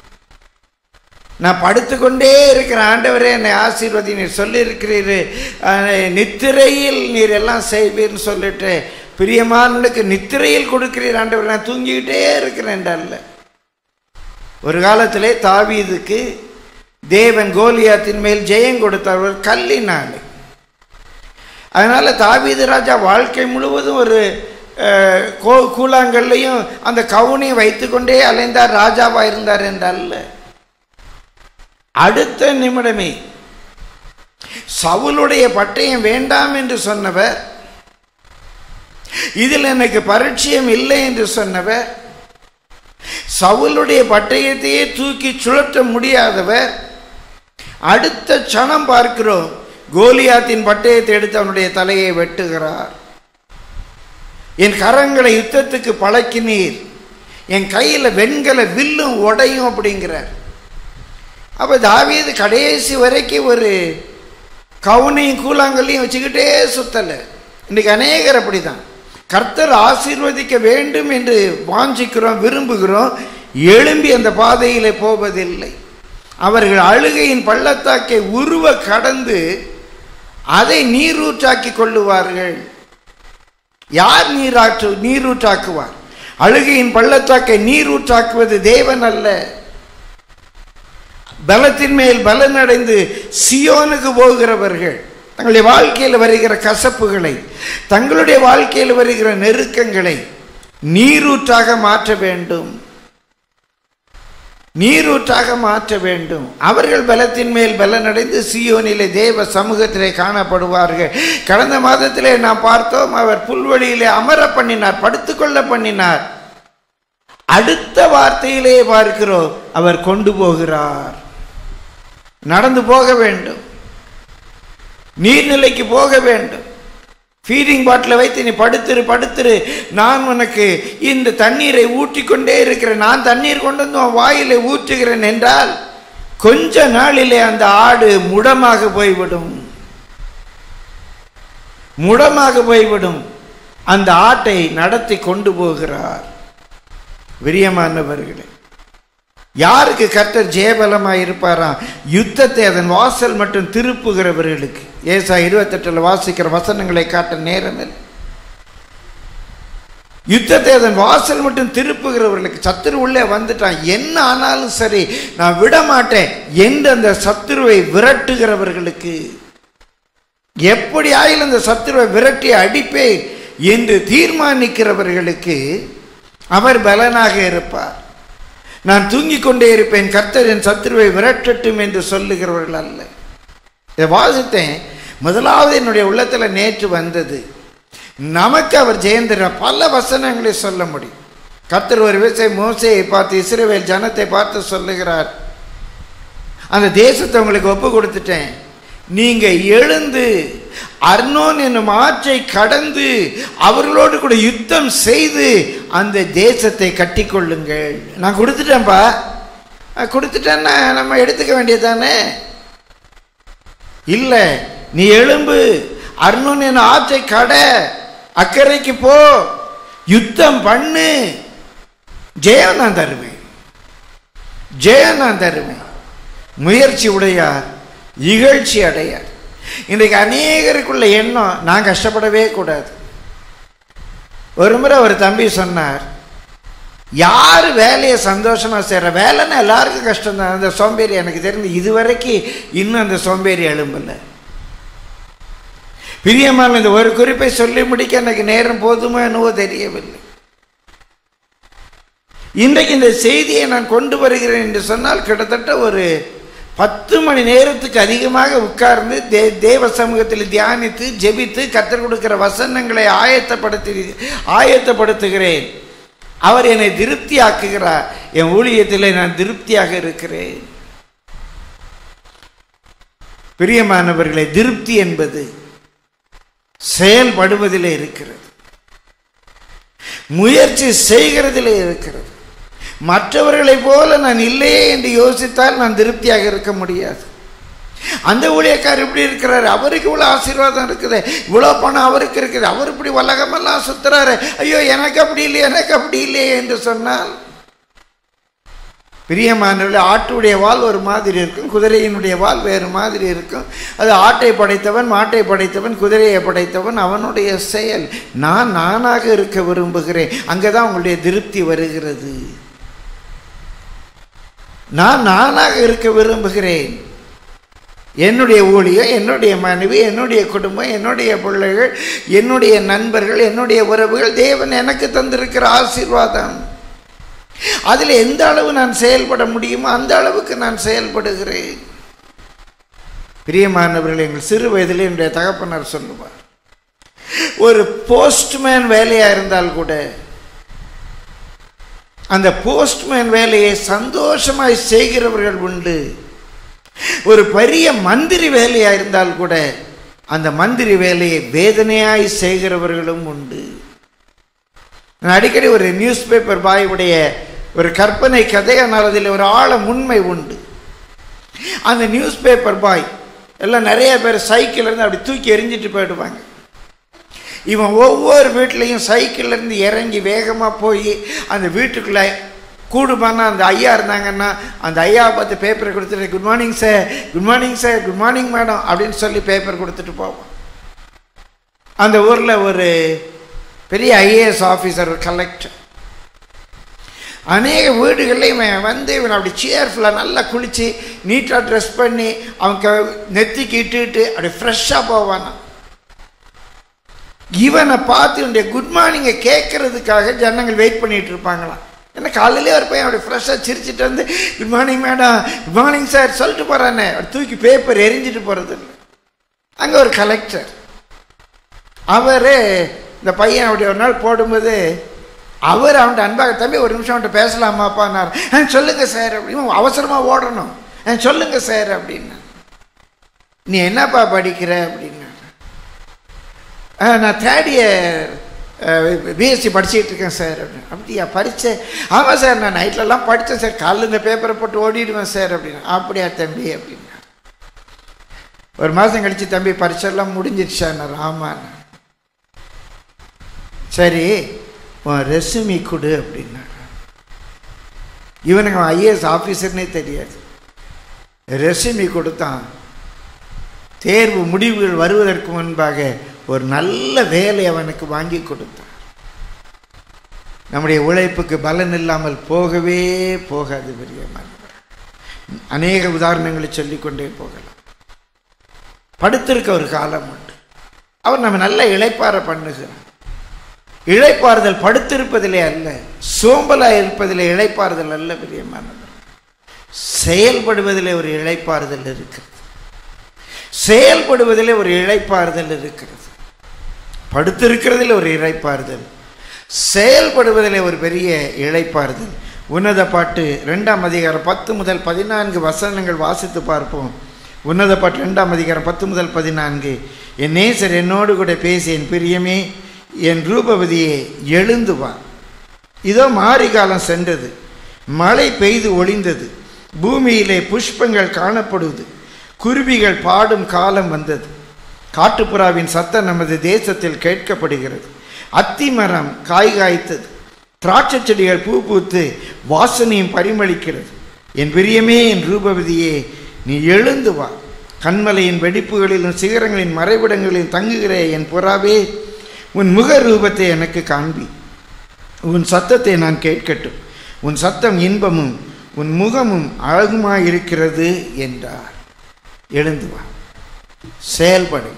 நான் படுத்துக்கொண்டே இருக்கிற ஆண்டவரே என்னை ஆசீர்வதி நீர் சொல்லியிருக்கிறீர் நித்திரையில் நீர் எல்லாம் செய்வீர்னு சொல்லிட்டு பிரியமானனுக்கு நித்திரையில் கொடுக்கிறீர் ஆண்டவர் நான் தூங்கிக்கிட்டே இருக்கிறேன் என்றல்ல ஒரு காலத்திலே தாவீதுக்கு தேவன் கோலியாத்தின் மேல் ஜெயம் கொடுத்தார் ஒரு கல்லினாலே அதனால தாவீது ராஜா வாழ்க்கை முழுவதும் ஒரு அஹ், கோ கூழாங்கல்லையும் அந்த கவுனையும் வைத்துக்கொண்டே அலைந்தார் ராஜாவா இருந்தார் என்றல்ல அடுத்த நிமிடமே சவுலுடைய பட்டயம் வேண்டாம் என்று சொன்னவர் இதில் எனக்கு பரிச்சயம் இல்லை என்று சொன்னவர் சவுலுடைய பட்டயத்தையே தூக்கி சுழற்ற முடியாதவர் அடுத்த சணம் பார்க்கிறோம் கோலியாத்தின் பட்டயத்தை எடுத்து அவனுடைய தலையை வெட்டுகிறார் என் கரங்களை யுத்தத்துக்கு பழக்கினீர் என் கையில் வெண்கல வில்லும் உடையும் அப்படிங்கிறார் அப்போ தாவீது கடைசி வரைக்கும் ஒரு கவுனையும் கூழாங்கல்லையும் வச்சுக்கிட்டே சுத்தலை இன்னைக்கு அநேகர் அப்படிதான் கர்த்தர் ஆசீர்வதிக்க வேண்டும் என்று வாஞ்சிக்கிறோம் விரும்புகிறோம் எழும்பி அந்த பாதையிலே போவதில்லை அவர்கள் அழுகையின் பள்ளத்தாக்கை உருவ கடந்து அதை நீரூற்றாக்கி கொள்ளுவார்கள் யார் நீராற்று நீரூற்றாக்குவார் அழுகையின் பள்ளத்தாக்கை நீரூற்றாக்குவது தேவன் அல்ல பலத்தின் மேல் பலனடைந்து சியோனுக்கு போகிறவர்கள் தங்களுடைய வாழ்க்கையில் வருகிற கசப்புகளை தங்களுடைய வாழ்க்கையில் வருகிற நெருக்கங்களை நீரூற்றாக மாற்ற வேண்டும் நீரூற்றாக மாற்ற வேண்டும் அவர்கள் பலத்தின் மேல் பலனடைந்து சியோனிலே தேவ சமூகத்திலே காணப்படுவார்கள் கடந்த மாதத்திலே நாம் பார்த்தோம் அவர் புல்வெளியிலே அமர பண்ணினார் படுத்துக்கொள்ள பண்ணினார் அடுத்த வார்த்தையிலே பார்க்கிறோம் அவர் கொண்டு போகிறார் நடந்து போக வேண்டும் நீர்நிலைக்கு போக வேண்டும் ஃபீடிங் பாட்டில் வைத்து நீ படுத்துரு படுத்துரு நான் உனக்கு இந்த தண்ணீரை ஊற்றிக்கொண்டே இருக்கிறேன் நான் தண்ணீர் கொண்டு வந்து உன் வாயிலை ஊற்றுகிறேன் என்றால் கொஞ்ச நாளிலே அந்த ஆடு முடமாக போய்விடும் முடமாக போய்விடும் அந்த ஆட்டை நடத்தி கொண்டு போகிறார் விரியமானவர்களே யாருக்கு கர்த்தர் ஜெயபலமாக இருப்பாராம் யுத்தத்தை அதன் வாசல் மட்டும் திருப்புகிறவர்களுக்கு ஏசா இருபத்தெட்டில் வாசிக்கிற வசனங்களை காட்ட நேரமில்லை யுத்தத்தை அதன் வாசல் மட்டும் திருப்புகிறவர்களுக்கு சத்துரு உள்ளே வந்துட்டான் என்ன ஆனாலும் சரி நான் விட மாட்டேன் என்று அந்த சத்துருவை விரட்டுகிறவர்களுக்கு எப்படி ஆயில் அந்த சத்துருவை விரட்டி அடிப்பேன் என்று தீர்மானிக்கிறவர்களுக்கு அவர் பலனாக இருப்பார் நான் தூங்கிக் கொண்டே இருப்பேன் கர்த்தர் என் சத்துருவை விரட்டட்டும் என்று சொல்லுகிறவர்கள் அல்ல இதை வாசித்தேன் முதலாவது என்னுடைய உள்ளத்தில் நேற்று வந்தது நமக்கு அவர் ஜெயந்திர பல வசனங்களை சொல்ல முடியும் கர்த்தர் ஒரு விவசாய மோசையை பார்த்து இஸ்ரவேல் ஜனத்தை பார்த்து சொல்லுகிறார் அந்த தேசத்தை உங்களுக்கு ஒப்பு கொடுத்துட்டேன் நீங்க எழுந்து அர்னோன் என்னும் ஆற்றை கடந்து அவர்களோடு கூட யுத்தம் செய்து அந்த தேசத்தை கட்டிக்கொள்ளுங்கள் நான் கொடுத்துட்டேன்ப்பா நான் கொடுத்துட்டேன்னா நம்ம எடுத்துக்க வேண்டியதானே இல்லை நீ எழும்பு அர்னோன் என்னும் ஆற்றை கட அக்கறைக்கு போ யுத்தம் பண்ணு ஜெயம் நான் தருவேன் ஜெயம் நான் தருவேன் முயற்சி உடையார் இகழ்ச்சி அடையார் இன்றைக்கு அநேகருக்குள்ள எண்ணம் நான் கஷ்டப்படவே கூடாது ஒரு முறை ஒரு தம்பி சொன்னார் யார் வேலையை சந்தோஷமா செய்கிற வேலைன்னா எல்லாருக்கும் கஷ்டம்தான் அந்த சோம்பேறி எனக்கு தெரிந்து இதுவரைக்கும் இன்னும் அந்த சோம்பேறி எழும்பல பிரியமான இந்த ஒரு குறிப்பை சொல்லி முடிக்க எனக்கு நேரம் போதுமோ என்னவோ தெரியவில்லை இன்றைக்கு இந்த செய்தியை நான் கொண்டு வருகிறேன் என்று சொன்னால் கிட்டத்தட்ட ஒரு பத்து மணி நேரத்துக்கு அதிகமாக உட்கார்ந்து தே தேவ சமூகத்தில் தியானித்து ஜெபித்து கத்தர் கொடுக்கிற வசனங்களை ஆயத்தப்படுத்தி ஆயத்தப்படுத்துகிறேன் அவர் என்னை திருப்தியாக்குகிறார் என் ஊழியத்தில் நான் திருப்தியாக இருக்கிறேன் பிரியமானவர்களே திருப்தி என்பது செயல்படுவதிலே இருக்கிறது முயற்சி செய்கிறதிலே இருக்கிறது மற்றவர்களைப் போல நான் இல்லையே என்று யோசித்தால் நான் திருப்தியாக இருக்க முடியாது அந்த ஊழியக்கார் இப்படி இருக்கிறாரு அவருக்கு இவ்வளோ ஆசீர்வாதம் இருக்குது இவ்வளோ பணம் அவருக்கு இருக்குது அவர் இப்படி உலகமெல்லாம் சுத்துறாரு ஐயோ எனக்கு அப்படி இல்லையே எனக்கு அப்படி இல்லையே என்று சொன்னால் பிரியமானவர்கள் ஆட்டுடைய வால் ஒரு மாதிரி இருக்கும் குதிரையினுடைய வால் வேறு மாதிரி இருக்கும் அது ஆட்டை படைத்தவன் மாட்டை படைத்தவன் குதிரையை படைத்தவன் அவனுடைய செயல் நான் நானாக இருக்க விரும்புகிறேன் அங்கே தான் உங்களுடைய திருப்தி வருகிறது நான் நானாக இருக்க விரும்புகிறேன் என்னுடைய ஊழியம் என்னுடைய மனைவி என்னுடைய குடும்பம் என்னுடைய பிள்ளைகள் என்னுடைய நண்பர்கள் என்னுடைய உறவுகள் தேவன் எனக்கு தந்திருக்கிற ஆசீர்வாதம் அதில் எந்த அளவு நான் செயல்பட முடியுமோ அந்த அளவுக்கு நான் செயல்படுகிறேன் பிரியமானவர்கள் எங்கள் சிறு வயதில் என்னுடைய தகப்பனார் சொல்லுவார் ஒரு போஸ்ட்மேன் வேலையாக இருந்தால் கூட அந்த போஸ்ட்மேன் வேலையை சந்தோஷமாய் செய்கிறவர்கள் உண்டு ஒரு பெரிய மந்திரி வேலையாக இருந்தால் கூட அந்த மந்திரி வேலையை வேதனையாய் செய்கிறவர்களும் உண்டு நான் அடிக்கடி ஒரு நியூஸ் பேப்பர் பாயுடைய ஒரு கற்பனை கதை ஆனால் அதில் ஒரு ஆழ உண்மை உண்டு அந்த நியூஸ் பேப்பர் பாய் எல்லாம் நிறைய பேர் சைக்கிள் இருந்து அப்படி தூக்கி எரிஞ்சிட்டு போயிடுவாங்க இவன் ஒவ்வொரு வீட்லேயும் சைக்கிள்ல இருந்து இறங்கி வேகமாக போய் அந்த வீட்டுக்குள்ளே கூடுமானா அந்த ஐயா இருந்தாங்கன்னா அந்த ஐயாவை பார்த்து பேப்பரை கொடுத்துட்டு good morning sir good morning sir good morning madam அப்படின்னு சொல்லி பேப்பர் கொடுத்துட்டு போவான் அந்த ஊரில் ஒரு பெரிய ஐஏஎஸ் ஆஃபீஸர் கலெக்டர் அநேக வீடுகளில் இவன் வந்து இவன் அப்படி சேர்ஃபுல்லாக நல்லா குளித்து நீட்டாக ட்ரெஸ் பண்ணி அவங்க நெத்திக்கு இட்டுட்டு அப்படி ஃப்ரெஷ்ஷாக போவானா இவனை பார்த்து இவனுடைய குட் மார்னிங்கை கேட்கறதுக்காக ஜனங்கள் வெயிட் பண்ணிட்டு இருப்பாங்களாம் ஏன்னா காலையிலே ஒரு பையன் அப்படி ஃப்ரெஷ்ஷாக சிரிச்சிட்டு வந்து good morning madam good morning sir சொல்லிட்டு போகிறானே அப்படி தூக்கி பேப்பர் எரிஞ்சிட்டு போகிறது இல்லை அங்கே ஒரு கலெக்டர் அவர் இந்த பையன் அப்படி ஒரு நாள் போடும்போது அவர் அவன்கிட்ட அன்பாக தம்பி ஒரு நிமிஷம் அவன்கிட்ட பேசலாமாப்பான்னார் ஆ சொல்லுங்க சார் அப்படின்னு அவசரமாக ஓடணும் ஆ சொல்லுங்க சார் அப்படின்னு நீ என்னப்பா படிக்கிற அப்படின்னா "ஆ, நான் தேர்ட் இயர் பிஎஸ்சி படிச்சுட்டு இருக்கேன் சார் அப்படின்னு அப்படியா படித்தேன் ஆமாம் சார் நான் நைட்லலாம் படித்தேன் சார் காலைல இந்த பேப்பரை போட்டு ஓடிடுவேன் சார் அப்படின்னு அப்படியா தம்பி அப்படின்னா ஒரு மாதம் கழிச்சு தம்பி பரீட்சைலாம் முடிஞ்சிருச்சான்னார் ஆமாண்ணா சரி உன் ரெசுமி கொடு அப்படின்னாரு இவனுக்கு அவன் ஐஏஎஸ் ஆஃபீஸர்னே தெரியாது ரெசுமி கொடுத்தான் தேர்வு முடிவுகள் வருவதற்கு முன்பாக ஒரு நல்ல வேலை அவனுக்கு வாங்கி கொடுத்தான் நம்முடைய உழைப்புக்கு பலன் இல்லாமல் போகவே போகாது பெரியமானவர் அநேக உதாரணங்களை சொல்லிக்கொண்டே போகலாம் படுத்திருக்க ஒரு காலம் உண்டு அவர் நம்ம நல்ல இளைப்பாற பண்ணுகிறார் இழைப்பாறுதல் படுத்திருப்பதிலே அல்ல சோம்பலாய் இருப்பதிலே இழைப்பாறுதல் அல்ல பிரியமானவர் செயல்படுவதிலே ஒரு இழைப்பாறுதல் இருக்கிறது செயல்படுவதிலே ஒரு இழைப்பாறுதல் இருக்கிறது படுத்திருக்கிறதில் ஒரு இழைப்பாறுதல் செயல்படுவதிலே ஒரு பெரிய இழைப்பாறுதல் உன்னத பாட்டு ரெண்டாம் அதிகாரம் பத்து முதல் பதினான்கு வசனங்கள் வாசித்து பார்ப்போம் உன்னத பாட்டு ரெண்டாம் அதிகாரம் பத்து முதல் பதினான்கு என் நேசர் என்னோடு கூட பேசி என் பிரியமே என் ரூபவதியே எழுந்து வா இதோ மாரி காலம் சென்றது மழை பெய்து ஒளிந்தது பூமியிலே புஷ்பங்கள் காணப்படுவது குருவிகள் பாடும் காலம் வந்தது காட்டுப்புறாவின் சத்தம் நமது தேசத்தில் கேட்கப்படுகிறது அத்தி மரம் காய் காய்த்தது திராட்சை செடிகள் பூ பூத்து வாசனையும் பரிமளிக்கிறது என் பிரியமே என் ரூபவதியே நீ எழுந்து வா கண்மலையின் வெடிப்புகளிலும் சிகரங்களின் மறைவிடங்களிலும் தங்குகிற என் புறாவே உன் முக ரூபத்தை எனக்கு காண்பி உன் சத்தத்தை நான் கேட்கட்டும் உன் சத்தம் இன்பமும் உன் முகமும் அழகுமாயிருக்கிறது என்றார் எழுந்து வா செயல்படு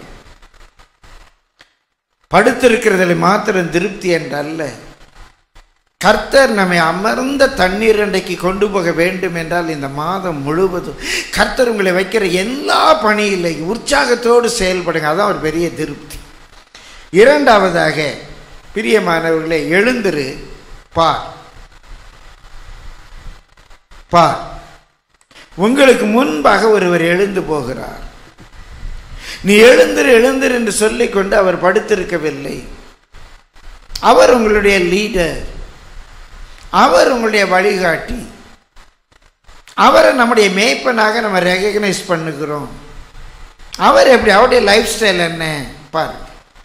படுத்திருக்கிறதில் மாத்திரம் திருப்தி என்றல்ல கர்த்தர் நம்மை அமர்ந்த தண்ணீர் அண்டைக்கு கொண்டு போக வேண்டும் என்றால் இந்த மாதம் முழுவதும் கர்த்தர் உங்களை வைக்கிற எல்லா பணியிலையும் உற்சாகத்தோடு செயல்படுங்க அதான் ஒரு பெரிய திருப்தி இரண்டாவதாக பிரியமானவர்களே எழுந்திரு பார் பார் உங்களுக்கு முன்பாக ஒருவர் எழுந்து போகிறார் நீ எழுந்திரு எழுந்திரு என்று சொல்லிக்கொண்டு அவர் படுத்திருக்கவில்லை அவர் உங்களுடைய லீடர் அவர் உங்களுடைய வழிகாட்டி அவரை நம்முடைய மேய்ப்பனாக நம்ம ரெகக்னைஸ் பண்ணுகிறோம் அவர் எப்படி அவருடைய லைஃப் ஸ்டைல் என்ன பாருங்க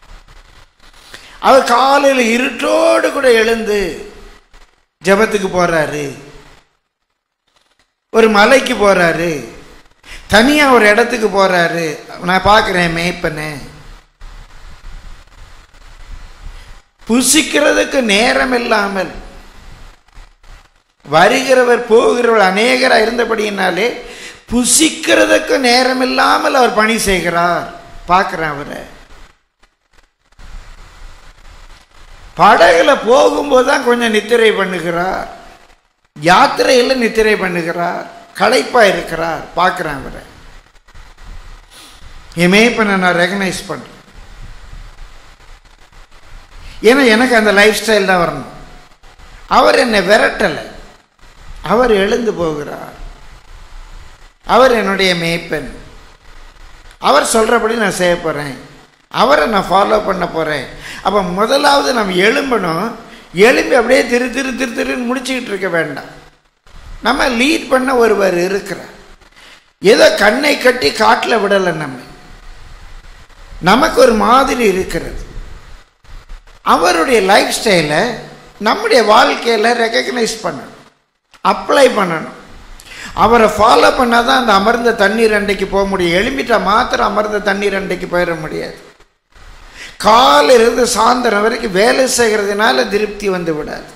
அவர் காலையில் இருட்டோடு கூட எழுந்து ஜபத்துக்கு போறாரு ஒரு மலைக்கு போறாரு தனியா ஒரு இடத்துக்கு போறாரு நான் பார்க்கிறேன் மேய்ப்பனை புசிக்கிறதுக்கு நேரம் இல்லாமல் வருகிறவர் போகிறவர் அநேகராக இருந்தபடியினாலே புசிக்கிறதுக்கு நேரம் இல்லாமல் அவர் பணி செய்கிறார் பார்க்குறேன் அவரை படகுல போகும்போது தான் கொஞ்சம் நித்திரை பண்ணுகிறார் யாத்திரையில் நித்திரை பண்ணுகிறார் களைப்பா இருக்கிறார் பார்க்குறேன் அவரை என் மேய்ப்பனை நான் ரெகனைஸ் பண்ணுறேன் ஏன்னா எனக்கு அந்த லைஃப் ஸ்டைல் தான் வரணும் அவர் என்னை விரட்டலை அவர் எழுந்து போகிறார் அவர் என்னுடைய மேய்ப்பன் அவர் சொல்கிறபடி நான் செய்ய போகிறேன் அவரை நான் ஃபாலோ பண்ண போகிறேன் அப்போ முதலாவது நம்ம எழும்பணும் எழும்பி அப்படியே திரு திரு திரு திருன்னு முடிச்சுக்கிட்டு இருக்க வேண்டாம் நம்ம லீட் பண்ண ஒருவர் இருக்கிறார் ஏதோ கண்ணை கட்டி காட்டில் விடலை நம்ம நமக்கு ஒரு மாதிரி இருக்கிறது அவருடைய லைஃப் ஸ்டைலை நம்முடைய வாழ்க்கையில் ரெக்கக்னைஸ் பண்ணணும் அப்ளை பண்ணணும் அவரை ஃபாலோ பண்ணால் தான் அந்த அமர்ந்த தண்ணீர் அண்டைக்கு போக முடியும் எழும்பிட்டா மாத்திரம் அமர்ந்த தண்ணீர் அண்டைக்கு போயிட முடியாது காலிலிருந்து சாயந்தரம் வரைக்கும் வேலை செய்கிறதுனால திருப்தி வந்து விடாது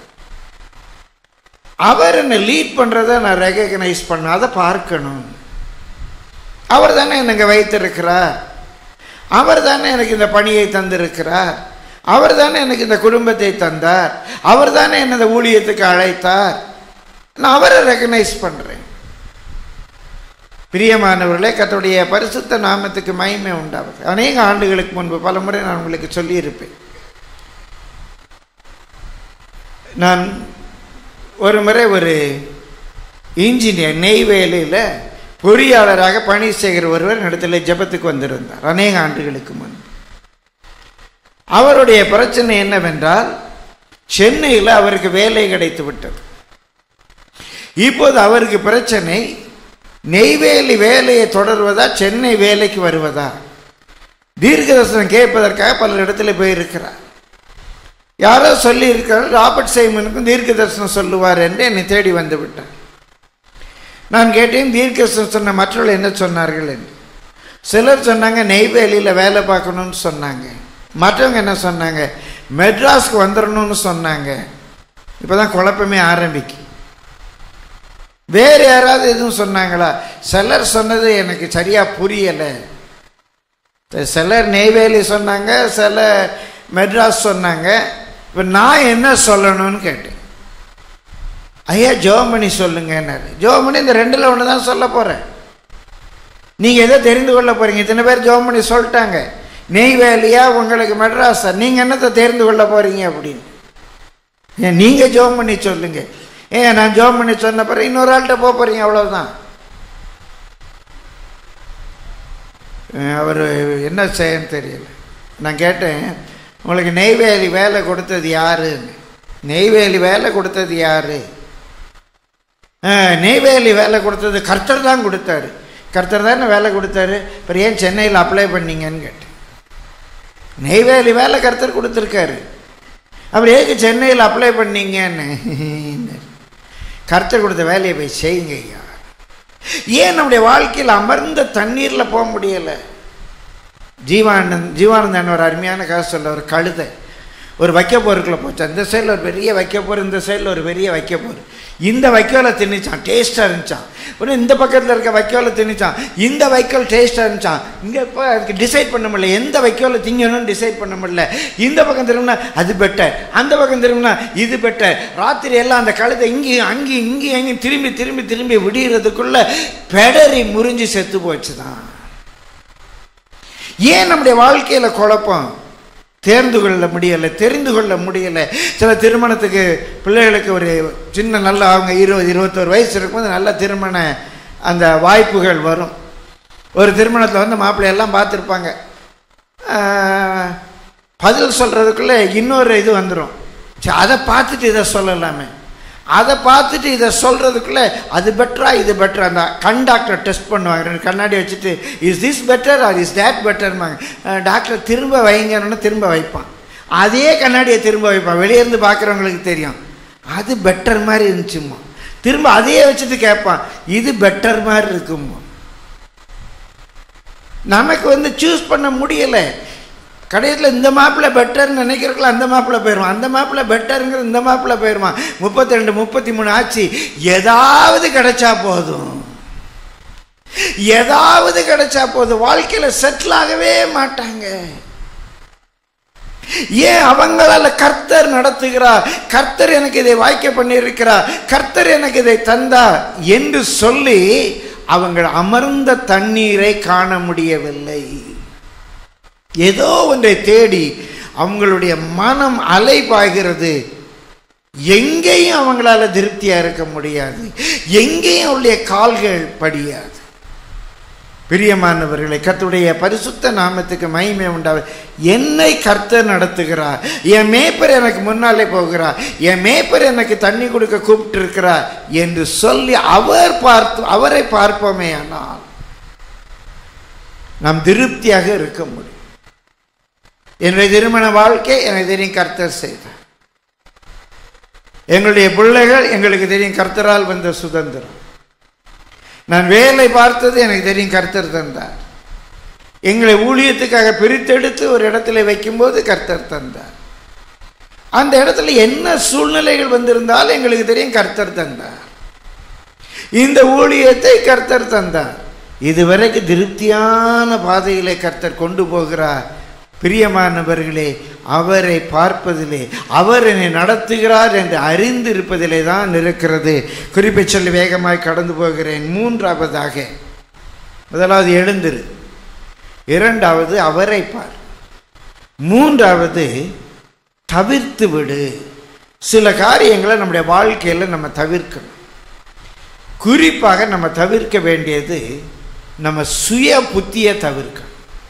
அவர் என்னை லீட் பண்ணுறதை நான் ரெகக்னைஸ் பண்ண அதை பார்க்கணும் அவர் தானே என்னங்க வைத்திருக்கிறார் அவர் தானே எனக்கு இந்த பணியை தந்திருக்கிறார் அவர் தானே எனக்கு இந்த குடும்பத்தை தந்தார் அவர் தானே என்னை இந்த ஊழியத்துக்கு அழைத்தார் நான் அவரை ரெகனைஸ் பண்ணுறேன் பிரியமானவர்களே கத்தோடைய பரிசுத்த நாமத்துக்கு மகிமை உண்டாவது அநேக ஆண்டுகளுக்கு முன்பு பல முறை நான் உங்களுக்கு சொல்லியிருப்பேன் நான் ஒரு முறை ஒரு இன்ஜினியர் நெய்வேலியில் பொறியாளராக பணி செய்கிற ஒருவர் இடத்துல ஜெபத்துக்கு வந்திருந்தார் அநேக ஆண்டுகளுக்கு முன்பு அவருடைய பிரச்சனை என்னவென்றால் சென்னையில் அவருக்கு வேலை கிடைத்து விட்டது இப்போது அவருக்கு பிரச்சனை நெய்வேலி வேலையை தொடர்வதா சென்னை வேலைக்கு வருவதா தீர்க்கதர்சனம் கேட்பதற்காக பல இடத்துல போயிருக்கிறார் யாரோ சொல்லி இருக்கிறார் ராபர்ட் சைமனுக்கும் தீர்க்க தரிசனம் சொல்லுவார் என்று என்னை தேடி வந்து விட்டார் நான் கேட்டேன் தீர்க்கதரிசனம் சொன்ன மற்றவர்கள் என்ன சொன்னார்கள் என்று சிலர் சொன்னாங்க நெய்வேலியில் வேலை பார்க்கணும்னு சொன்னாங்க மற்றவங்க என்ன சொன்னாங்க மெட்ராஸ்க்கு வந்துடணும்னு சொன்னாங்க இப்போ தான் குழப்பமே ஆரம்பிக்கு வேறு யாராவது எதுவும் சொன்னாங்களா சிலர் சொன்னது எனக்கு சரியாக புரியலை சிலர் நெய்வேலி சொன்னாங்க சில மெட்ராஸ் சொன்னாங்க இப்போ நான் என்ன சொல்லணும்னு கேட்டேன் ஐயா ஜோமணி சொல்லுங்கன்னாரு ஜோமணி இந்த ரெண்டில் ஒன்று தான் சொல்ல போகிறேன் நீங்கள் எதை தெரிந்து கொள்ள போகிறீங்க இத்தனை பேர் ஜோமணி சொல்லிட்டாங்க நெய்வேலியா உங்களுக்கு மெட்ராஸா நீங்கள் என்னத்தை தெரிந்து கொள்ள போகிறீங்க அப்படின்னு ஏன் நீங்கள் ஜோம் பண்ணி சொல்லுங்க ஏன் நான் ஜோம் பண்ணி சொன்ன பிறகு இன்னொரு ஆள்கிட்ட போக போகிறீங்க அவ்வளோதான் அவர் என்ன செய்யன்னு தெரியல நான் கேட்டேன் உங்களுக்கு நெய்வேலி வேலை கொடுத்தது யாருன்னு நெய்வேலி வேலை கொடுத்தது யாரு நெய்வேலி வேலை கொடுத்தது கர்த்தர் தான் கொடுத்தாரு கர்த்தர் தானே வேலை கொடுத்தாரு அப்புறம் ஏன் சென்னையில் அப்ளை பண்ணீங்கன்னு கேட்டேன் நெய்வேலி வேலை கர்த்தர் கொடுத்துருக்காரு அப்புறம் ஏக்கு சென்னையில் அப்ளை பண்ணீங்கன்னு கர்த்தர் கொடுத்த வேலையை போய் செய்யுங்க ஐயா ஏன் நம்முடைய வாழ்க்கையில் அமர்ந்த தண்ணீரில் போக முடியலை ஜீவானந்த் ஜீவானந்தன் ஒரு அருமையான கதை சொல்ல ஒரு கழுதை ஒரு வைக்கப்போருக்குள்ள போச்சு அந்த சைடில் ஒரு பெரிய வைக்கப்போர் இந்த சைடில் ஒரு பெரிய வைக்கப்போர் இந்த வைக்கோலை திணிச்சான் டேஸ்ட்டாக இருந்துச்சான் உடனே இந்த பக்கத்தில் இருக்க வைக்கோலை திணிச்சான் இந்த வைக்கோல் டேஸ்ட்டாக இருந்துச்சான் இங்கே இப்போ அதுக்கு டிசைட் பண்ண முடியல எந்த வைக்கோலை திங்கணும்னு டிசைட் பண்ண முடியல இந்த பக்கம் திரும்பினா அது பெட்டர் அந்த பக்கம் திரும்பினா இது பெட்டர் ராத்திரி எல்லாம் அந்த கழுதை இங்கேயும் அங்கேயும் இங்கேயும் அங்கேயும் திரும்பி திரும்பி திரும்பி விடியறதுக்குள்ள பெடரி முறிஞ்சு செத்து போச்சு தான் ஏன் நம்முடைய வாழ்க்கையில் குழப்பம் தேர்ந்து கொள்ள முடியலை தெரிந்து கொள்ள முடியலை சில திருமணத்துக்கு பிள்ளைகளுக்கு ஒரு சின்ன நல்ல அவங்க இருபது இருபத்தோரு வயசு இருக்கும்போது நல்ல திருமண அந்த வாய்ப்புகள் வரும் ஒரு திருமணத்தில் வந்து மாப்பிள்ளையெல்லாம் பார்த்துருப்பாங்க பதில் சொல்கிறதுக்குள்ளே இன்னொரு இது வந்துடும் சரி அதை பார்த்துட்டு இதை சொல்லலாமே அதை பார்த்துட்டு இதை சொல்கிறதுக்குள்ளே அது பெட்டரா இது பெட்டரா அந்த கண் டாக்டர் டெஸ்ட் பண்ணுவாங்க ரெண்டு கண்ணாடி வச்சுட்டு is this better or is that பெட்டர்மாங்க டாக்டர் திரும்ப வைங்கன்னு திரும்ப வைப்பான் அதே கண்ணாடியை திரும்ப வைப்பான் வெளியே இருந்து பார்க்குறவங்களுக்கு தெரியும் அது பெட்டர் மாதிரி இருந்துச்சுமா திரும்ப அதையே வச்சுட்டு கேட்பான் இது பெட்டர் மாதிரி இருக்குமா நமக்கு வந்து சூஸ் பண்ண முடியலை கடைசியில் இந்த மாப்பிள்ளை பெட்டர்னு நினைக்கிறக்குள்ள அந்த மாப்பிள்ளை போயிடுவான் அந்த மாப்பிள்ளை பெட்டருங்கிற இந்த மாப்பிள்ளை போயிடுவான் முப்பத்தி ரெண்டு முப்பத்தி மூணு ஆச்சு ஏதாவது கிடைச்சா போதும் ஏதாவது கிடைச்சா போதும் வாழ்க்கையில செட்டில் ஆகவே மாட்டாங்க ஏன் அவங்களால கர்த்தர் நடத்துகிறார் கர்த்தர் எனக்கு இதை வாய்க்க பண்ணியிருக்கிறார் கர்த்தர் எனக்கு இதை தந்தா என்று சொல்லி அவங்க அமர்ந்த தண்ணீரை காண முடியவில்லை ஏதோ ஒன்றை தேடி அவங்களுடைய மனம் அலைபாய்கிறது எங்கேயும் அவங்களால திருப்தியா இருக்க முடியாது எங்கேயும் அவளுடைய கால்கள் படியாது பிரியமானவர்களை கர்த்தருடைய பரிசுத்த நாமத்துக்கு மகிமை உண்டாவது என்னை கர்த்தர் நடத்துகிறார் என் மேய்ப்பர் எனக்கு முன்னாலே போகிறார் என் மேய்ப்பர் எனக்கு தண்ணி கொடுக்க கூப்பிட்டு இருக்கிறார் என்று சொல்லி அவர் பார்த்து அவரை பார்ப்போமே ஆனால் நாம் திருப்தியாக இருக்க முடியும் என்னுடைய திருமண வாழ்க்கை எனக்கு தெரியும் கர்த்தர் செய்தார் எங்களுடைய பிள்ளைகள் எங்களுக்கு தெரியும் கர்த்தரால் வந்த சுதந்திரம் நான் வேலை பார்த்தது எனக்கு தெரியும் கர்த்தர் தந்தார் எங்களை ஊழியத்துக்காக பிரித்தெடுத்து ஒரு இடத்துல வைக்கும்போது கர்த்தர் தந்தார் அந்த இடத்துல என்ன சூழ்நிலைகள் வந்திருந்தாலும் எங்களுக்கு தெரியும் கர்த்தர் தந்தார் இந்த ஊழியத்தை கர்த்தர் தந்தார் இதுவரைக்கும் திருப்தியான பாதையிலே கர்த்தர் கொண்டு போகிறார் பிரியமானவர்களே அவரை பார்ப்பதிலே அவர் என்னை நடத்துகிறார் என்று அறிந்து இருப்பதிலே தான் இருக்கிறது குறிப்பை சொல்லி வேகமாய் கடந்து போகிறேன் மூன்றாவதாக முதலாவது எழுந்திரு இரண்டாவது அவரை பார் மூன்றாவது தவிர்த்து விடு சில காரியங்களை நம்முடைய வாழ்க்கையில் நம்ம தவிர்க்கணும் குறிப்பாக நம்ம தவிர்க்க வேண்டியது நம்ம சுய புத்தியை தவிர்க்கணும்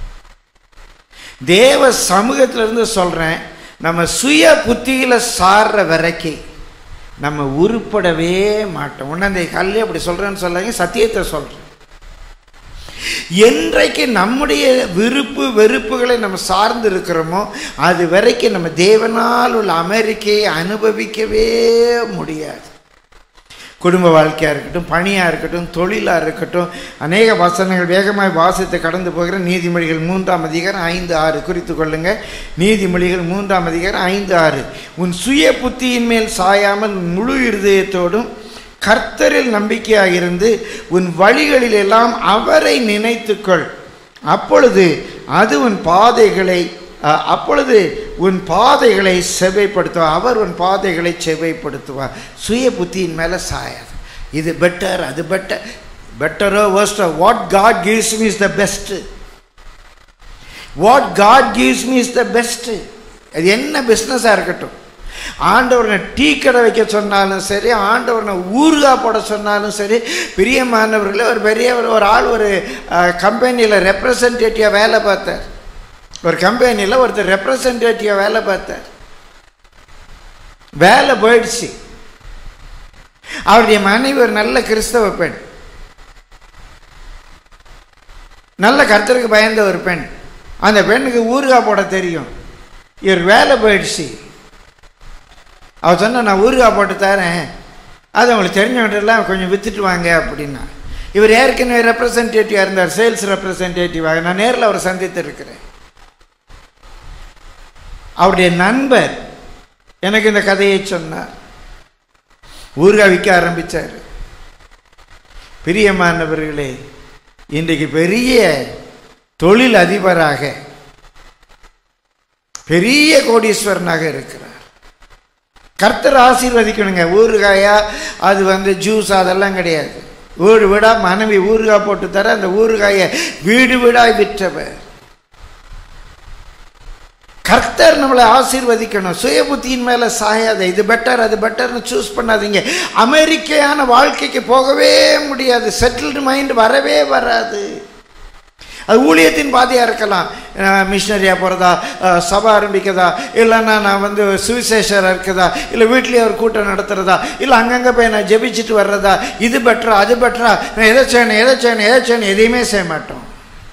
தேவ சமூகத்திலிருந்து சொல்கிறேன் நம்ம சுய புத்தியில் சாடுற வரைக்கும் நம்ம உருப்படவே மாட்டோம் உன்னந்தை கல்வி அப்படி சொல்கிறேன்னு சொல்லாங்க சத்தியத்தை சொல்கிறேன் என்றைக்கு நம்முடைய விருப்பு வெறுப்புகளை நம்ம சார்ந்து இருக்கிறோமோ அது வரைக்கும் நம்ம தேவனால் உள்ள அமெரிக்கையை அனுபவிக்கவே முடியாது குடும்ப வாழ்க்கையாக இருக்கட்டும் பணியாக இருக்கட்டும் தொழிலாக இருக்கட்டும் அநேக வசனங்கள் வேகமாக வாசித்து கடந்து போகிற நீதிமொழிகள் மூன்றாம் அதிகாரம் ஐந்து ஆறு குறித்து கொள்ளுங்க நீதிமொழிகள் மூன்றாம் அதிகாரம் ஐந்து ஆறு உன் சுய புத்தியின் மேல் சாயாமல் உன் முழு இருதயத்தோடும் கர்த்தரில் நம்பிக்கையாக இருந்து உன் வழிகளில் எல்லாம் அவரை நினைத்துக்கொள் அப்பொழுது அது உன் பாதைகளை அஹ், அப்பொழுது உன் பாதைகளை செவைப்படுத்துவார் அவர் உன் பாதைகளை செவைப்படுத்துவார் சுய புத்தியின் மேலே சாயாது இது பெட்டர் அது பெட்டர் பெட்டரோ worst what God gives me is the best what God gives me is the best அது என்ன பிஸ்னஸாக இருக்கட்டும் ஆண்டவரனை டீ கடை வைக்க சொன்னாலும் சரி ஆண்டவரனை ஊறுகாய் போட சொன்னாலும் சரி பிரியமானவர்களே ஒரு பெரிய ஒரு- ஒரு ஆள் ஒரு கம்பெனியில் ரெப்ரசன்டேட்டிவாக வேலை பார்த்தார் ஒரு கம்பெனியில் ஒருத்தர் ரெப்ரசன்டேட்டிவாக வேலை பார்த்தார் வேலை போயிடுச்சு அவருடைய மனைவி ஒரு நல்ல கிறிஸ்தவ பெண் நல்ல கர்த்தருக்கு பயந்த ஒரு பெண் அந்த பெண்ணுக்கு ஊறுகாய் போட தெரியும் இவர் வேலை போயிடுச்சு அவ சொன்னா நான் ஊறுகாய் போட்டு தரேன் அது அவங்களுக்கு தெரிஞ்சவங்கள்ட்டெல்லாம் கொஞ்சம் வித்துட்டு வாங்க அப்படின்னா இவர் ஏற்கனவே ரெப்ரசன்டேட்டிவாக இருந்தார் சேல்ஸ் ரெப்ரசன்டேட்டிவாக நான் நேரில் அவரை சந்தித்து இருக்கிறேன் அவருடைய நண்பர் எனக்கு இந்த கதையை சொன்னார் ஊறுகாய் விற்க ஆரம்பிச்சார் பிரியமானவர்களே இன்றைக்கு பெரிய தொழில் அதிபராக பெரிய கோடீஸ்வரனாக இருக்கிறார் கர்த்தர் ஆசீர்வதிக்கணுங்க ஊறுகாயா அது வந்து ஜூஸ் அதெல்லாம் கிடையாது வீடு வீடா மனைவி ஊறுகாய் போட்டு தர அந்த ஊறுகாயை வீடு வீடாய் விற்றவர் கர்த்தர் நம்மளை ஆசீர்வதிக்கணும் சுய புத்தியின் மேல சாயாத இது பெட்டர் அது பெட்டர்னு சூஸ் பண்ணாதீங்க அமெரிக்கையான வாழ்க்கைக்கு போகவே முடியாது செட்டில்டு மைண்ட் வரவே வராது அது ஊழியத்தின் பாதையாக இருக்கலாம் மிஷினரியாக போகிறதா சபை ஆரம்பிக்கிறதா இல்லைன்னா நான் வந்து சுவிசேஷராக இருக்குதா இல்லை வீட்லேயே ஒரு கூட்டம் நடத்துகிறதா இல்லை அங்கங்கே போய் நான் ஜெபிச்சுட்டு வர்றதா இது பெட்டரா அது பெட்டரா நான் எதை செய்யணும் எதை செய்யணும் எதை செய்யணும் எதையுமே செய்ய மாட்டோம்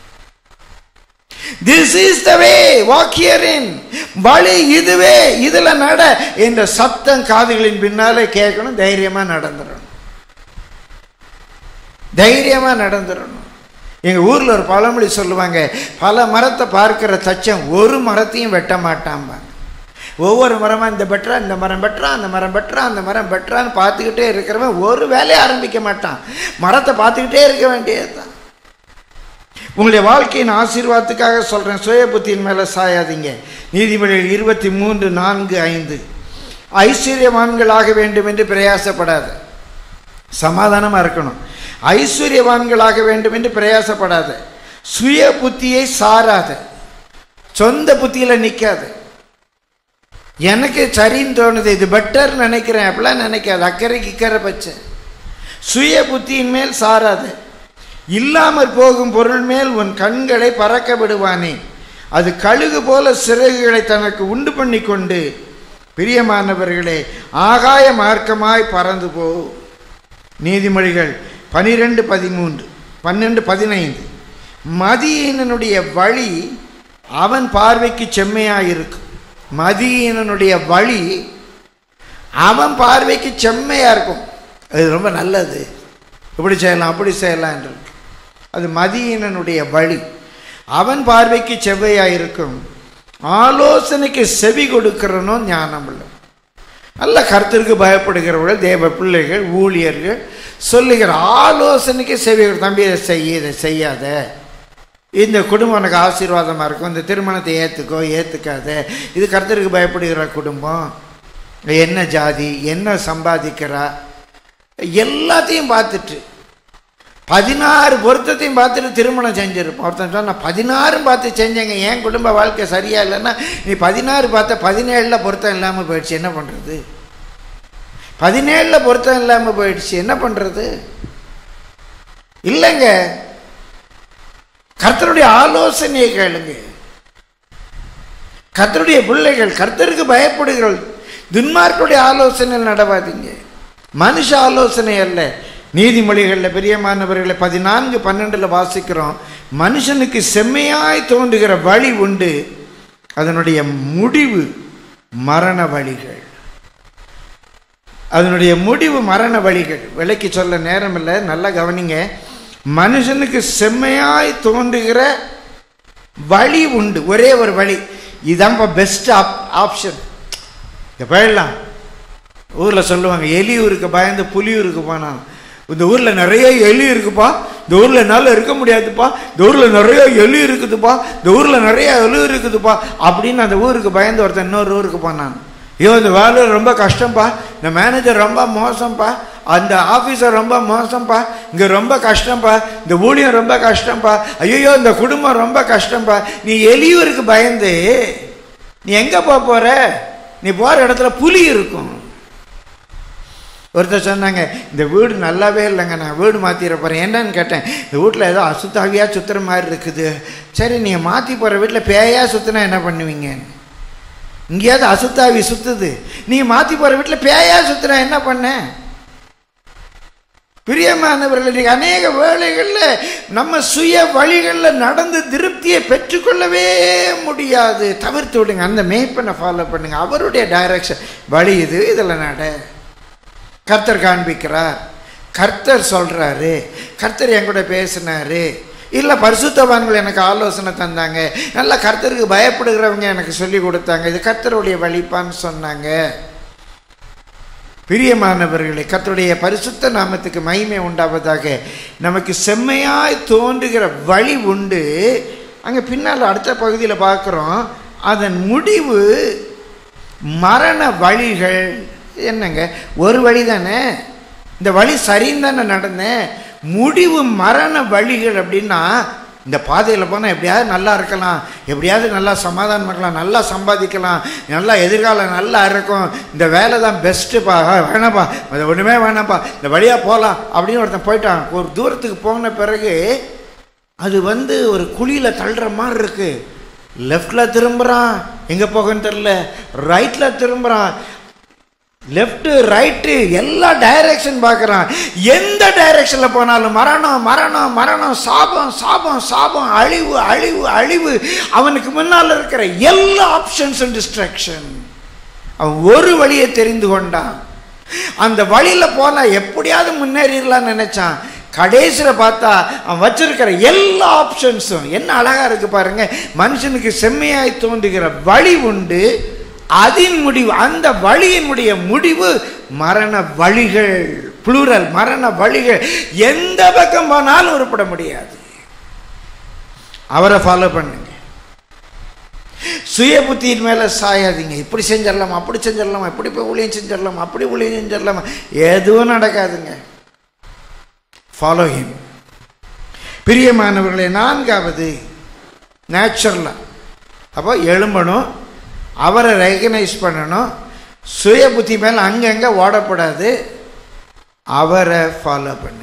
this is the way walk here in வழி இதுவே இதுல நட என்ற சத்தம் காதுகளின் பின்னாலே கேட்கணும் தைரியமா நடந்துடணும் தைரியமா நடந்துடணும் எங்கள் ஊரில் ஒரு பழமொழி சொல்லுவாங்க பல மரத்தை பார்க்கிற தச்சன் ஒரு மரத்தையும் வெட்ட மாட்டாம்பாங்க ஒவ்வொரு மரமாக இந்த பெற்றா இந்த மரம் பெற்றா அந்த மரம் பெற்றா அந்த மரம் பெற்றான்னு பார்த்துக்கிட்டே இருக்கிறவன் ஒரு வேலையை ஆரம்பிக்க மாட்டான் மரத்தை பார்த்துக்கிட்டே இருக்க வேண்டியது தான் உங்களுடைய வாழ்க்கையின் ஆசீர்வாதத்துக்காக சொல்கிறேன் சுய புத்தியின் மேலே சாயாதீங்க நீதிமொழிகள் இருபத்தி மூன்று நான்கு ஐந்து ஐஸ்வர்யவான்களாக வேண்டும் என்று பிரயாசப்படாத சமாதானமாக இருக்கணும் ஐஸ்வர்யவான்களாக வேண்டும் என்று பிரயாசப்படாத சுய புத்தியை சாராத சொந்த புத்தியில் நிற்காத எனக்கு சரின்னு தோணுது இது பெட்டர் நினைக்கிறேன் அப்படிலாம் நினைக்காது அக்கறைக்கு இக்கறை பச்சை சுய புத்தியின் மேல் சாராத இல்லாமற் போகும் பொருள் மேல் உன் கண்களை பறக்க விடுவானே அது கழுகு போல சிறகுகளை தனக்கு உண்டு பண்ணி கொண்டு பிரியமானவர்களே ஆகாய மார்க்கமாய் பறந்து போ நீதிமொழிகள் பனிரெண்டு பதிமூன்று பன்னெண்டு பதினைந்து மதியீனனுடைய வழி அவன் பார்வைக்கு செம்மையாயிருக்கும் மதியீனனுடைய வழி அவன் பார்வைக்கு செம்மையாக இருக்கும் அது ரொம்ப நல்லது இப்படி செய்யலாம் அப்படி செய்யலாம் என்று இருக்கு. அது மதியீனனுடைய வழி அவன் பார்வைக்கு செவ்வையாக இருக்கும் ஆலோசனைக்கு செவி கொடுக்கிறனோ ஞானம் இல்லை நல்ல கருத்திற்கு பயப்படுகிறவர்கள் தேவ பிள்ளைகள் ஊழியர்கள் சொல்லுகிற ஆலோசனைக்கு செவி கொடு. தம்பி இதை செய்ய இதை செய்யாத இந்த குடும்பம் உனக்கு ஆசீர்வாதமாக இருக்கும் இந்த திருமணத்தை ஏற்றுக்கோ ஏற்றுக்காத இது கருத்தருக்கு பயப்படுகிற குடும்பம் என்ன ஜாதி என்ன சம்பாதிக்கிறா எல்லாத்தையும் பார்த்துட்டு பதினாறு பொருத்தத்தையும் பார்த்துட்டு திருமணம் செஞ்சிருப்போம் ஒருத்தன் சொன்னா பதினாறும் பார்த்து செஞ்சேங்க என் குடும்ப வாழ்க்கை சரியா இல்லைன்னா நீ பதினாறு பார்த்த பதினேழில் பொருத்தம் இல்லாமல் போயிடுச்சு என்ன பண்ணுறது பதினேழில் பொருத்தம் இல்லாமல் போயிடுச்சு என்ன பண்ணுறது இல்லைங்க கர்த்தருடைய ஆலோசனையை கேளுங்க கர்த்தருடைய பிள்ளைகள் கர்த்தருக்கு பயப்படுகிறவர்கள் துன்மார்க்குடைய ஆலோசனையில் நடவாதீங்க மனுஷ ஆலோசனை அல்ல நீதிமொழிகளில் பெரியமானவர்களை பதினான்கு பன்னெண்டில் வாசிக்கிறோம் மனுஷனுக்கு செம்மையாய் தோன்றுகிற வழி உண்டு அதனுடைய முடிவு மரண வழிகள் அதனுடைய முடிவு மரண வழிகள் விலைக்கு சொல்ல நேரம் இல்லை நல்லா கவனிங்க மனுஷனுக்கு செம்மையாய் தோன்றுகிற வழி உண்டு ஒரே ஒரு வழி இதான்ப்பா பெஸ்ட் ஆப் ஆப்ஷன் இங்க போயிடலாம் ஊரில் சொல்லுவாங்க எலியூருக்கு பயந்து புலியூருக்கு போனான் இந்த ஊரில் நிறைய எலி இருக்குப்பா இந்த ஊரில் என்னால் இருக்க முடியாதுப்பா இந்த ஊரில் நிறைய எலி இருக்குதுப்பா இந்த ஊரில் நிறைய எலி இருக்குதுப்பா அப்படின்னு அந்த ஊருக்கு பயந்து ஒருத்தன் இன்னொரு ஊருக்கு போனான் ஐயோ இந்த வேலை ரொம்ப கஷ்டம்ப்பா இந்த மேனேஜர் ரொம்ப மோசம்ப்பா அந்த ஆஃபீஸர் ரொம்ப மோசம்ப்பா இங்கே ரொம்ப கஷ்டம்ப்பா இந்த ஊழியம் ரொம்ப கஷ்டம்ப்பா ஐயோ இந்த குடும்பம் ரொம்ப கஷ்டம்ப்பா நீ எலியூருக்கு பயந்து நீ எங்கே போக போகிற நீ போகிற இடத்துல புலி இருக்கும் ஒருத்தர் சொன்னாங்க இந்த வீடு நல்லாவே இல்லைங்க நான் வீடு மாற்றிட போகிறேன் என்னன்னு கேட்டேன் இந்த வீட்டில் ஏதோ அசுத்தாவியாக சுற்றுற மாதிரி இருக்குது சரி நீங்கள் மாற்றி போகிற வீட்டில் பேயா சுற்றினா என்ன பண்ணுவீங்க இங்கேயாவது அசுத்தாவி சுற்றுது நீங்கள் மாற்றி போகிற வீட்டில் பேயா சுற்றுனா என்ன பண்ண பிரியமானவர்கள் இன்னைக்கு அநேக வேலைகளில் நம்ம சுய வழிகளில் நடந்து திருப்தியை பெற்றுக்கொள்ளவே முடியாது தவிர்த்து விடுங்க அந்த மேய்ப்பனை ஃபாலோ பண்ணுங்க அவருடைய டைரக்ஷன் வழி இது இதில் நட கர்த்தர் காண்பிக்கிறார் கர்த்தர் சொல்கிறாரு கர்த்தர் என் கூட பேசினாரு இல்லை பரிசுத்தவான்கள் எனக்கு ஆலோசனை தந்தாங்க நல்லா கர்த்தருக்கு பயப்படுகிறவங்க எனக்கு சொல்லி கொடுத்தாங்க இது கர்த்தருடைய வழிப்பான்னு சொன்னாங்க பிரியமானவர்களே கர்த்தருடைய பரிசுத்த நாமத்துக்கு மகிமை உண்டாவதாக நமக்கு செம்மையாய் தோன்றுகிற வழி உண்டு அங்கே பின்னால் அடுத்த பகுதியில் பார்க்குறோம் அதன் முடிவு மரண வழிகள் என்னங்க ஒரு வழி தானே இந்த வழி சரின்னு தானே நடந்தேன் முடிவு மரண வழிகள் அப்படின்னா இந்த பாதையில் போனால் எப்படியாவது நல்லா இருக்கலாம் எப்படியாவது நல்லா சமாதானம் பண்ணலாம் நல்லா சம்பாதிக்கலாம் நல்லா எதிர்காலம் நல்லா இருக்கும் இந்த வேலை தான் பெஸ்ட்டுப்பா வேணாப்பா அது ஒன்றுமே வேணாம்ப்பா இந்த வழியாக போகலாம் அப்படின்னு ஒருத்தன் போயிட்டான் ஒரு தூரத்துக்கு போன பிறகு அது வந்து ஒரு குழியில் தள்ளுற மாதிரி இருக்கு லெஃப்டில் திரும்புகிறான் எங்கே போகன்னு தெரில ரைட்டில் திரும்புகிறான் லெஃப்ட்டு ரைட்டு எல்லா டைரக்ஷன் பார்க்குறான் எந்த டைரக்ஷனில் போனாலும் மரணம் மரணம் மரணம் சாபம் சாபம் சாபம் அழிவு அழிவு அழிவு அவனுக்கு முன்னால் இருக்கிற எல்லா ஆப்ஷன்ஸும் டிஸ்ட்ராக்ஷன் அவன் ஒரு வழியை தெரிந்து கொண்டான் அந்த வழியில் போனால் எப்படியாவது முன்னேறிடலாம்னு நினைச்சான் கடைசியில் பார்த்தா அவன் வச்சிருக்கிற எல்லா ஆப்ஷன்ஸும் என்ன அழகா இருக்கு பாருங்க மனுஷனுக்கு செம்மையாய் தோன்றுகிற வழி உண்டு அதன் முடிவு அந்த வழியினுடைய முடிவு மரண வழிகள் புளூரல் மரண வழிகள் எந்த பக்கம் போனாலும் உருப்பட முடியாது அவரை ஃபாலோ பண்ணுங்க சுய புத்தியின் மேல சாயாதீங்க இப்படி செஞ்சிடலாமா அப்படி செஞ்சிடலாமா இப்படி போய் ஊழியம் செஞ்சிடலாமா அப்படி ஊழியம் செஞ்சிடலாமா எதுவும் நடக்காதுங்க ஃபாலோ ஹிம் பிரியமானவர்களே நான்காவது நேச்சுரலாக அப்போ எழும்பணும் அவரை ரெகனைஸ் பண்ணணும் சுய புத்தி மேலே அங்கங்கே ஓடக்கூடாது அவரை ஃபாலோ பண்ணுங்க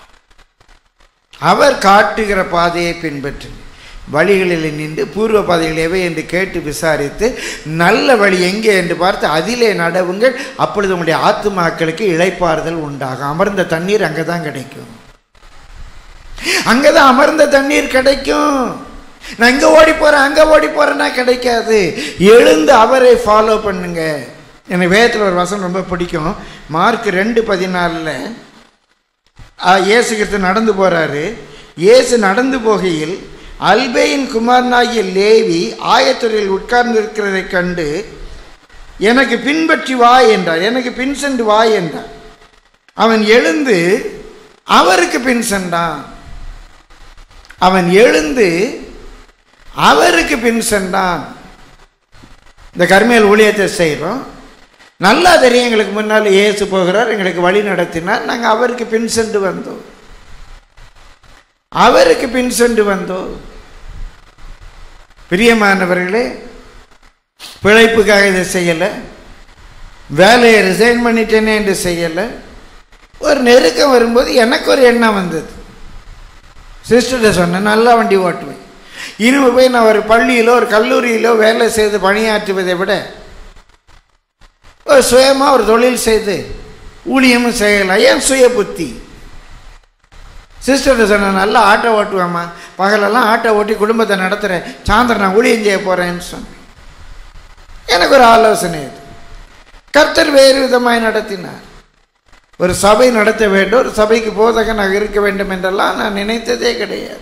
அவர் காட்டுகிற பாதையை பின்பற்றுங்க வழிகளில் நின்று பூர்வ பாதைகள் எவை என்று கேட்டு விசாரித்து நல்ல வழி எங்கே என்று பார்த்து அதிலே நடவுங்கள் அப்பொழுது உங்களுடைய ஆத்துமாக்களுக்கு இளைப்பாறுதல் உண்டாகும் அமர்ந்த தண்ணீர் அங்கே தான் கிடைக்கும் அங்கே தான் அமர்ந்த தண்ணீர் கிடைக்கும் நான் இங்கே ஓடி போகிறேன் அங்கே ஓடி போகிறேன்னா கிடைக்காது எழுந்து அவரை ஃபாலோ பண்ணுங்க எனக்கு வேதத்தில் ஒரு வசனம் ரொம்ப பிடிக்கும் மார்க் ரெண்டு பதினாலில் இயேசு கிறிஸ்து நடந்து போகிறாரு இயேசு நடந்து போகையில் அல்பேயின் குமாரனாகிய லேவி ஆயத்துறையில் உட்கார்ந்து இருக்கிறதை கண்டு எனக்கு பின்பற்றி வா என்றார் எனக்கு பின் சென்று வா என்றார் அவன் எழுந்து அவருக்கு பின் சென்றான் அவன் எழுந்து அவருக்கு பின் சென்றான் இந்த கர்மியல் ஊழியத்தை செய்கிறோம் நல்லா தெரியும் எங்களுக்கு முன்னால் இயேசு போகிறார் எங்களுக்கு வழி நடத்தினார் நாங்கள் அவருக்கு பின் சென்று வந்தோம் அவருக்கு பின் சென்று வந்தோம் பிரியமானவர்களே பிழைப்புக்காக இதை செய்யலை வேலையை ரிசைன் பண்ணிட்டேனே என்று செய்யலை ஒரு நெருக்கம் வரும்போது எனக்கு ஒரு எண்ணம் வந்தது சிஸ்டர்கிட்ட சொன்னேன் நல்லா வண்டி ஓட்டுவேன் இனிமே போய் நான் ஒரு பள்ளியிலோ ஒரு கல்லூரியிலோ வேலை செய்து பணியாற்றுவதை விட ஒரு சுயமாக ஒரு தொழில் செய்து ஊழியமும் செய்யலாம் ஏன் சுய புத்தி சிஸ்டர்கிட்ட சொன்னேன் நல்லா ஆட்டோ ஓட்டுவேம்மா பகலெல்லாம் ஆட்டோ ஓட்டி குடும்பத்தை நடத்துகிறேன் சாயந்தரம் நான் ஊழியம் செய்ய போகிறேன்னு சொன்னேன் எனக்கு ஒரு ஆலோசனை இது கர்த்தர் வேறு விதமாய் நடத்தினார் ஒரு சபை நடத்த வேண்டும் ஒரு சபைக்கு போதகனாக இருக்க வேண்டும் என்றெல்லாம் நான் நினைத்ததே கிடையாது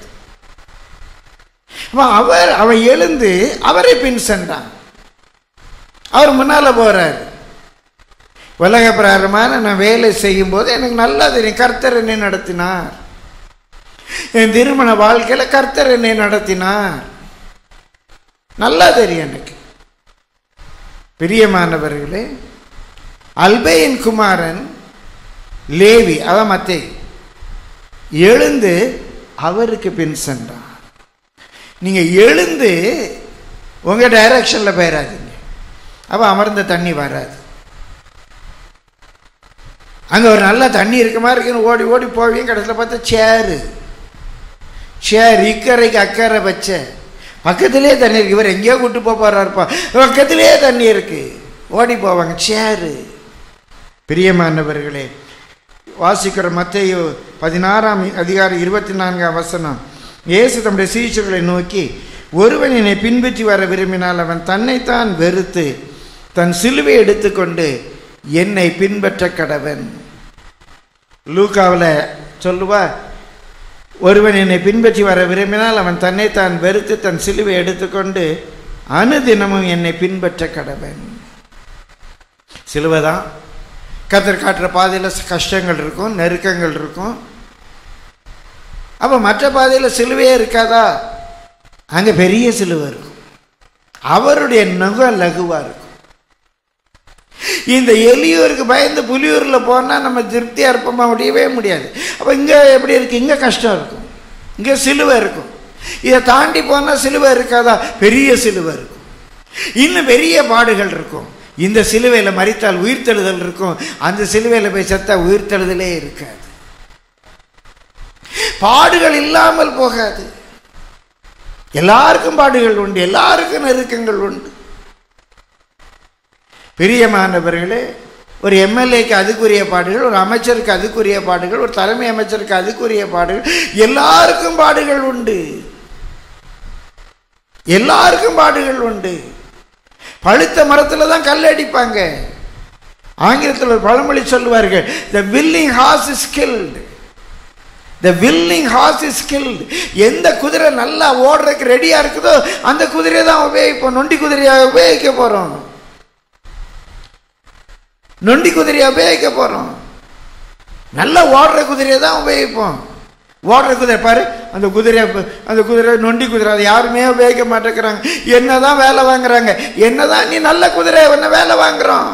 அப்ப அவர் அவன் எழுந்து அவரை பின் சென்றான் அவர் முன்னால போறார் உலக பிரகாரமான நான் வேலை செய்யும் போது எனக்கு நல்லா தெரியும் கர்த்தர் என்னை நடத்தினார் என் திருமண வாழ்க்கையில கர்த்தர் என்னை நடத்தினார் நல்லா தெரியும் எனக்கு பிரியமானவர்களே அல்பேயின் குமாரன் லேவி அதான் மத்தே எழுந்து அவருக்கு பின் சென்றான் நீங்க எழுந்து உங்க டைரக்ஷன்ல போயிடாதீங்க அப்ப அமர்ந்த தண்ணி வராது அங்க ஒரு நல்ல தண்ணி இருக்க மாதிரி இருக்குன்னு ஓடி ஓடி போவீங்க கடைசியில் பார்த்தா சேரு சேர் இக்கரைக்கு அக்கறை வச்ச பக்கத்திலே தண்ணி இருக்கு இவர் எங்கேயோ கூட்டு போக போறாருப்பா பக்கத்திலே தண்ணி இருக்கு ஓடி போவாங்க சேரு பிரியமானவர்களே வாசிக்கிற மத்தையோ பதினாறாம் அதிகாரம் இருபத்தி நான்காம் வசனம் இயேசு தம்முடைய சீச்சர்களை நோக்கி ஒருவன் என்னை பின்பற்றி வர விரும்பினால் அவன் தன்னைத்தான் வெறுத்து தன் சிலுவை எடுத்துக்கொண்டு என்னை பின்பற்ற கடவன் லூக்காவில் சொல்லுவா ஒருவன் என்னை பின்பற்றி வர விரும்பினால் அவன் தன்னைத்தான் வெறுத்து தன் சிலுவை எடுத்துக்கொண்டு அனுதினமும் என்னை பின்பற்ற கடவன் சிலுவை தான் கத்தர் காட்டுற பாதையில் கஷ்டங்கள் இருக்கும் நெருக்கங்கள் இருக்கும் அப்போ மற்ற பாதையில் சிலுவையே இருக்காதா அங்கே பெரிய சிலுவை இருக்கும் அவருடைய நுகம் லகுவாக இருக்கும் இந்த எலியூருக்கு பயந்து புலியூரில் போனால் நம்ம திருப்தியாக இருப்போமா முடியவே முடியாது அப்போ இங்கே எப்படி இருக்கு இங்கே கஷ்டம் இருக்கும் இங்கே சிலுவை இருக்கும் இதை தாண்டி போனால் சிலுவை இருக்காதா பெரிய சிலுவை இருக்கும் இன்னும் பெரிய பாடுகள் இருக்கும் இந்த சிலுவையில் மறித்தால் உயிர்த்தெழுதல் இருக்கும் அந்த சிலுவையில் போய் செத்தா உயிர்த்தெழுதலே இருக்காது பாடுகள் இல்லாமல் போகாது எல்லாருக்கும் பாடுகள் உண்டு எல்லாருக்கும் நெருக்கங்கள் உண்டு பிரியமானவர்களே ஒரு எம்எல்ஏக்கு அதுக்குரிய பாடுகள் ஒரு அமைச்சருக்கு அதுக்குரிய பாடுகள் ஒரு தலைமை அமைச்சருக்கு அதுக்குரிய பாடுகள் எல்லாருக்கும் பாடுகள் உண்டு எல்லாருக்கும் பாடுகள் உண்டு பழுத்த மரத்தில் தான் கல் அடிப்பாங்க ஆங்கிலத்தில் ஒரு பழமொழி சொல்லுவார்கள் the willing horse is killed the willing horse is skilled எந்த குதிரை நல்லா ஓடுறதுக்கு ரெடியாக இருக்குதோ அந்த குதிரையை தான் உபயோகிப்போம் நொண்டி குதிரையாக உபயோகிக்க போகிறோம் நொண்டி குதிரையை உபயோகிக்க போகிறோம் நல்லா ஓடுற குதிரையை தான் உபயோகிப்போம் ஓடுற குதிரை பாரு அந்த குதிரை அந்த குதிரை நொண்டி குதிரை அதை யாருமே உபயோகிக்க மாட்டேங்கிறாங்க என்னதான் வேலை வாங்குறாங்க என்னதான் நீ நல்ல குதிரை என்ன வேலை வாங்குறோம்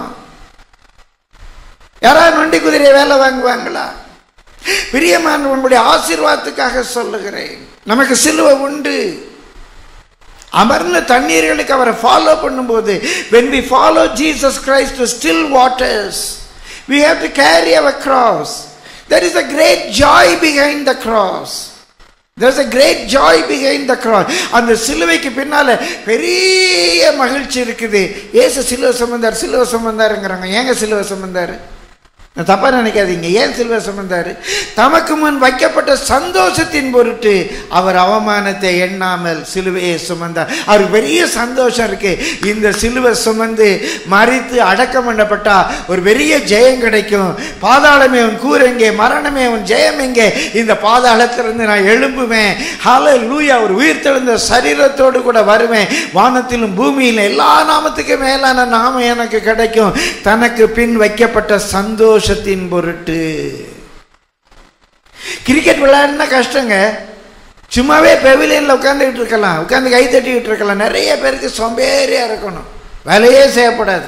யாராவது நொண்டி குதிரையை வேலை வாங்குவாங்களா பிரியமான உன்னுடைய ஆசீர்வாதத்துக்காக சொல்லுகிறேன் நமக்கு சிலுவை உண்டு அமர்ந்த தண்ணீர்களுக்கு அவரை ஃபாலோ பண்ணும்போது when we follow Jesus Christ to still waters we have to carry our cross there is a great joy behind the cross there's a great joy behind the cross அந்த சிலுவைக்கு பின்னால பெரிய மகிழ்ச்சி இருக்குது ஏசு சிலுவை சுமந்தார் சிலுவை சுமந்தாருங்கிறாங்க ஏங்க சிலுவை சுமந்தாரு நான் தப்பா நினைக்காதீங்க ஏன் சிலுவை சுமந்தாரு தமக்கு முன் வைக்கப்பட்ட சந்தோஷத்தின் பொருட்டு அவர் அவமானத்தை எண்ணாமல் சிலுவையை சுமந்தார் அவருக்கு பெரிய சந்தோஷம் இருக்கு இந்த சிலுவை சுமந்து மறித்து அடக்கம் பண்ணப்பட்டா ஒரு பெரிய ஜெயம் கிடைக்கும் பாதாளமே உன் கூரெங்கே மரணமே உன் ஜெயம் எங்கே இந்த பாதாளத்திலிருந்து நான் எழும்புவேன் ஹால லூயா ஒரு உயிர் தெழுந்த சரீரத்தோடு கூட வருவேன் வானத்திலும் பூமியிலும் எல்லா நாமத்துக்கும் மேலான நாமம் எனக்கு கிடைக்கும் தனக்கு பின் வைக்கப்பட்ட சந்தோஷத்தின் பொருட்டு கிரிக்கெட் விளையாடுனா கஷ்டங்க சும்மாவே பெவிலியனில் உட்காந்துக்கிட்டு இருக்கலாம் உட்காந்து கை தட்டிக்கிட்டு இருக்கலாம் நிறைய பேருக்கு சோம்பேறியாக இருக்கணும் வேலையே செய்யப்படாது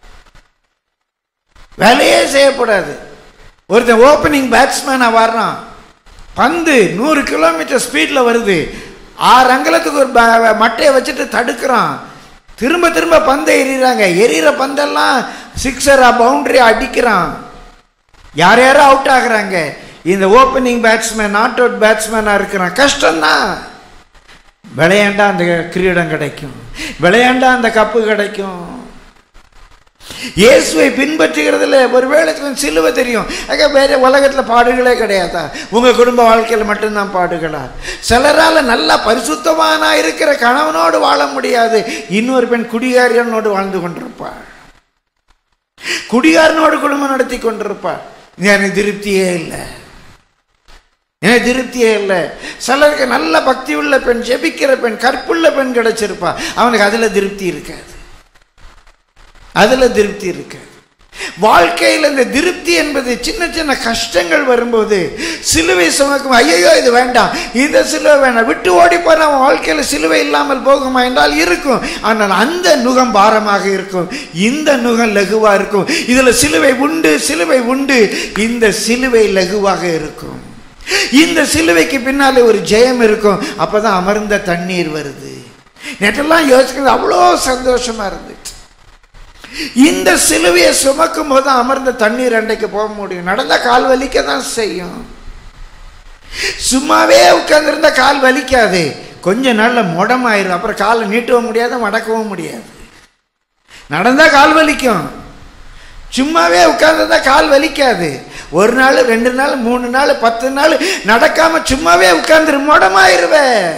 வேலையே செய்யப்படாது ஒருத்தன் ஓப்பனிங் பேட்ஸ்மேனாக வர்றான் பந்து நூறு கிலோமீட்டர் ஸ்பீடில் வருது ஆறு அங்கலத்துக்கு ஒரு ப- மட்டையை வச்சுட்டு தடுக்கிறான் திரும்ப திரும்ப பந்தை எறிகிறாங்க எறிகிற பந்தெல்லாம் சிக்ஸரா பவுண்டரி அடிக்கிறான் யார் யாரும் அவுட் ஆகுறாங்க இந்த ஓப்பனிங் பேட்ஸ்மேன் நாட் அவுட் பேட்ஸ்மேனாக இருக்கிறான் கஷ்டம்தான் விளையாண்டா அந்த கிரீடம் கிடைக்கும் விளையாண்டா அந்த கப்பு கிடைக்கும் இயேசுவை பின்பற்றுகிறதுல ஒருவேளை கொஞ்சம் சிலுவை தெரியும் அங்க வேற உலகத்தில் பாடுகளே கிடையாதா உங்க குடும்ப வாழ்க்கையில் மட்டும்தான் பாடுகளா சிலரால நல்லா பரிசுத்தமானா இருக்கிற கணவனோடு வாழ முடியாது இன்னொரு பெண் குடிகாரியனோடு வாழ்ந்து கொண்டிருப்பாள் குடிகாரனோடு குடும்பம் நடத்தி கொண்டிருப்பாள் எனக்கு திருப்தியே இல்லை எனக்கு திருப்தியே இல்லை சிலருக்கு நல்ல பக்தி உள்ள பெண் ஜெபிக்கிற பெண் கற்புள்ள பெண் கிடைச்சிருப்பா அவனுக்கு அதுல திருப்தி இருக்காது அதுல திருப்தி இருக்காது வாழ்க்கையில் இந்த திருப்தி என்பது சின்ன சின்ன கஷ்டங்கள் வரும்போது சிலுவை சுமக்கும் ஐயோ இது வேண்டாம் இந்த சிலுவை வேண்டாம் விட்டு ஓடி போன அவன் வாழ்க்கையில் சிலுவை இல்லாமல் போகுமா என்றால் இருக்கும் ஆனால் அந்த நுகம் பாரமாக இருக்கும் இந்த நுகம் லகுவா இருக்கும் இதுல சிலுவை உண்டு சிலுவை உண்டு இந்த சிலுவை லகுவாக இருக்கும் இந்த சிலுவைக்கு பின்னாலே ஒரு ஜெயம் இருக்கும் அப்பதான் அமர்ந்த தண்ணீர் வருது நேற்றெல்லாம் யோசிக்கிறது அவ்வளோ சந்தோஷமா இருந்துச்சு இந்த சிலுவையை சுமக்கும் போது அமர்ந்த தண்ணீர் அண்டைக்கு போக முடியும் நடந்த கால் வலிக்க தான் செய்யும் சும்மாவே உட்கார்ந்திருந்தா கால் வலிக்காது கொஞ்ச நாள்ல முடமாயிரும் அப்புறம் காலை நீட்டவும் முடியாது மடக்கவும் முடியாது நடந்தா கால் வலிக்கும் சும்மாவே உட்கார்ந்திருந்தா கால் வலிக்காது ஒரு நாள் ரெண்டு நாள் மூணு நாள் பத்து நாள் நடக்காம சும்மாவே உட்கார்ந்துரு முடமாயிருவ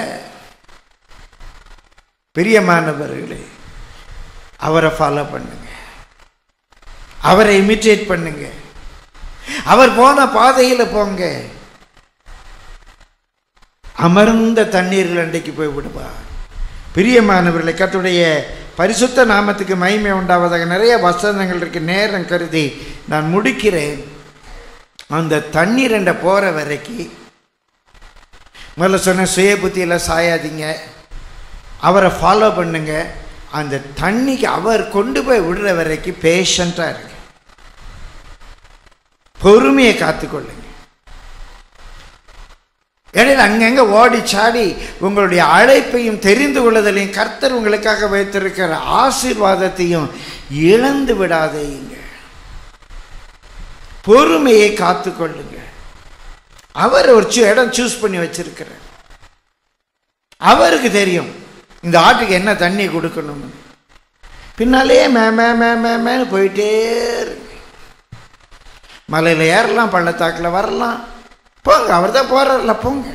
பிரியமானவர்களே அவரை ஃபாலோ பண்ணுங்க அவரை இமிட்டேட் பண்ணுங்க அவர் போன பாதையில் போங்க அமர்ந்த தண்ணீர்கள் அண்டைக்கு போய் விடுவார் பிரியமானவர்களை கத்துடைய பரிசுத்த நாமத்துக்கு மகிமை உண்டாவதாக நிறைய வசனங்கள் இருக்கு நேரம் கருதி நான் முடிக்கிறேன் அந்த தண்ணீர் என்ற போற வரைக்கும் முதல்ல சொன்ன சுய புத்தியில சாயாதீங்க அவரை ஃபாலோ பண்ணுங்க அந்த தண்ணிக்கு அவர் கொண்டு போய் விடுற வரைக்கும் பேஷண்ட்டாக இருக்கு பொறுமையை காத்துக்கொள்ளுங்க இடையில அங்கங்க ஓடி சாடி உங்களுடைய அழைப்பையும் தெரிந்து கொள்ளுதலையும் கர்த்தர் உங்களுக்காக வைத்திருக்கிற ஆசீர்வாதத்தையும் இழந்து விடாதீங்க பொறுமையை காத்துக்கொள்ளுங்க அவர் ஒரு சு- இடம் சூஸ் பண்ணி வச்சிருக்கிறார் அவருக்கு தெரியும் இந்த ஆட்டுக்கு என்ன தண்ணி கொடுக்கணும்னு பின்னாலே மே மே மே மே மேன்னு போயிட்டே இருக்கு மலையில் ஏறலாம் பள்ளத்தாக்கில் வரலாம் போங்க அவர் தான் போறாருல போங்க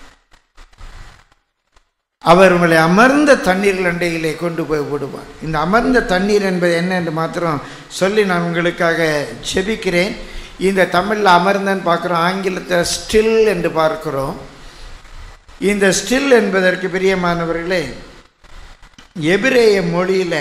அவர் உங்களை அமர்ந்த தண்ணீர் அண்டையிலே கொண்டு போய் விடுவார் இந்த அமர்ந்த தண்ணீர் என்பது என்ன என்று மாத்திரம் சொல்லி நான் உங்களுக்காக செபிக்கிறேன் இந்த தமிழில் அமர்ந்தன்னு பார்க்குறோம் ஆங்கிலத்தில் ஸ்டில் என்று பார்க்கிறோம் இந்த ஸ்டில் என்பதற்கு பிரியமானவர்களே எபிரேய மொழியில்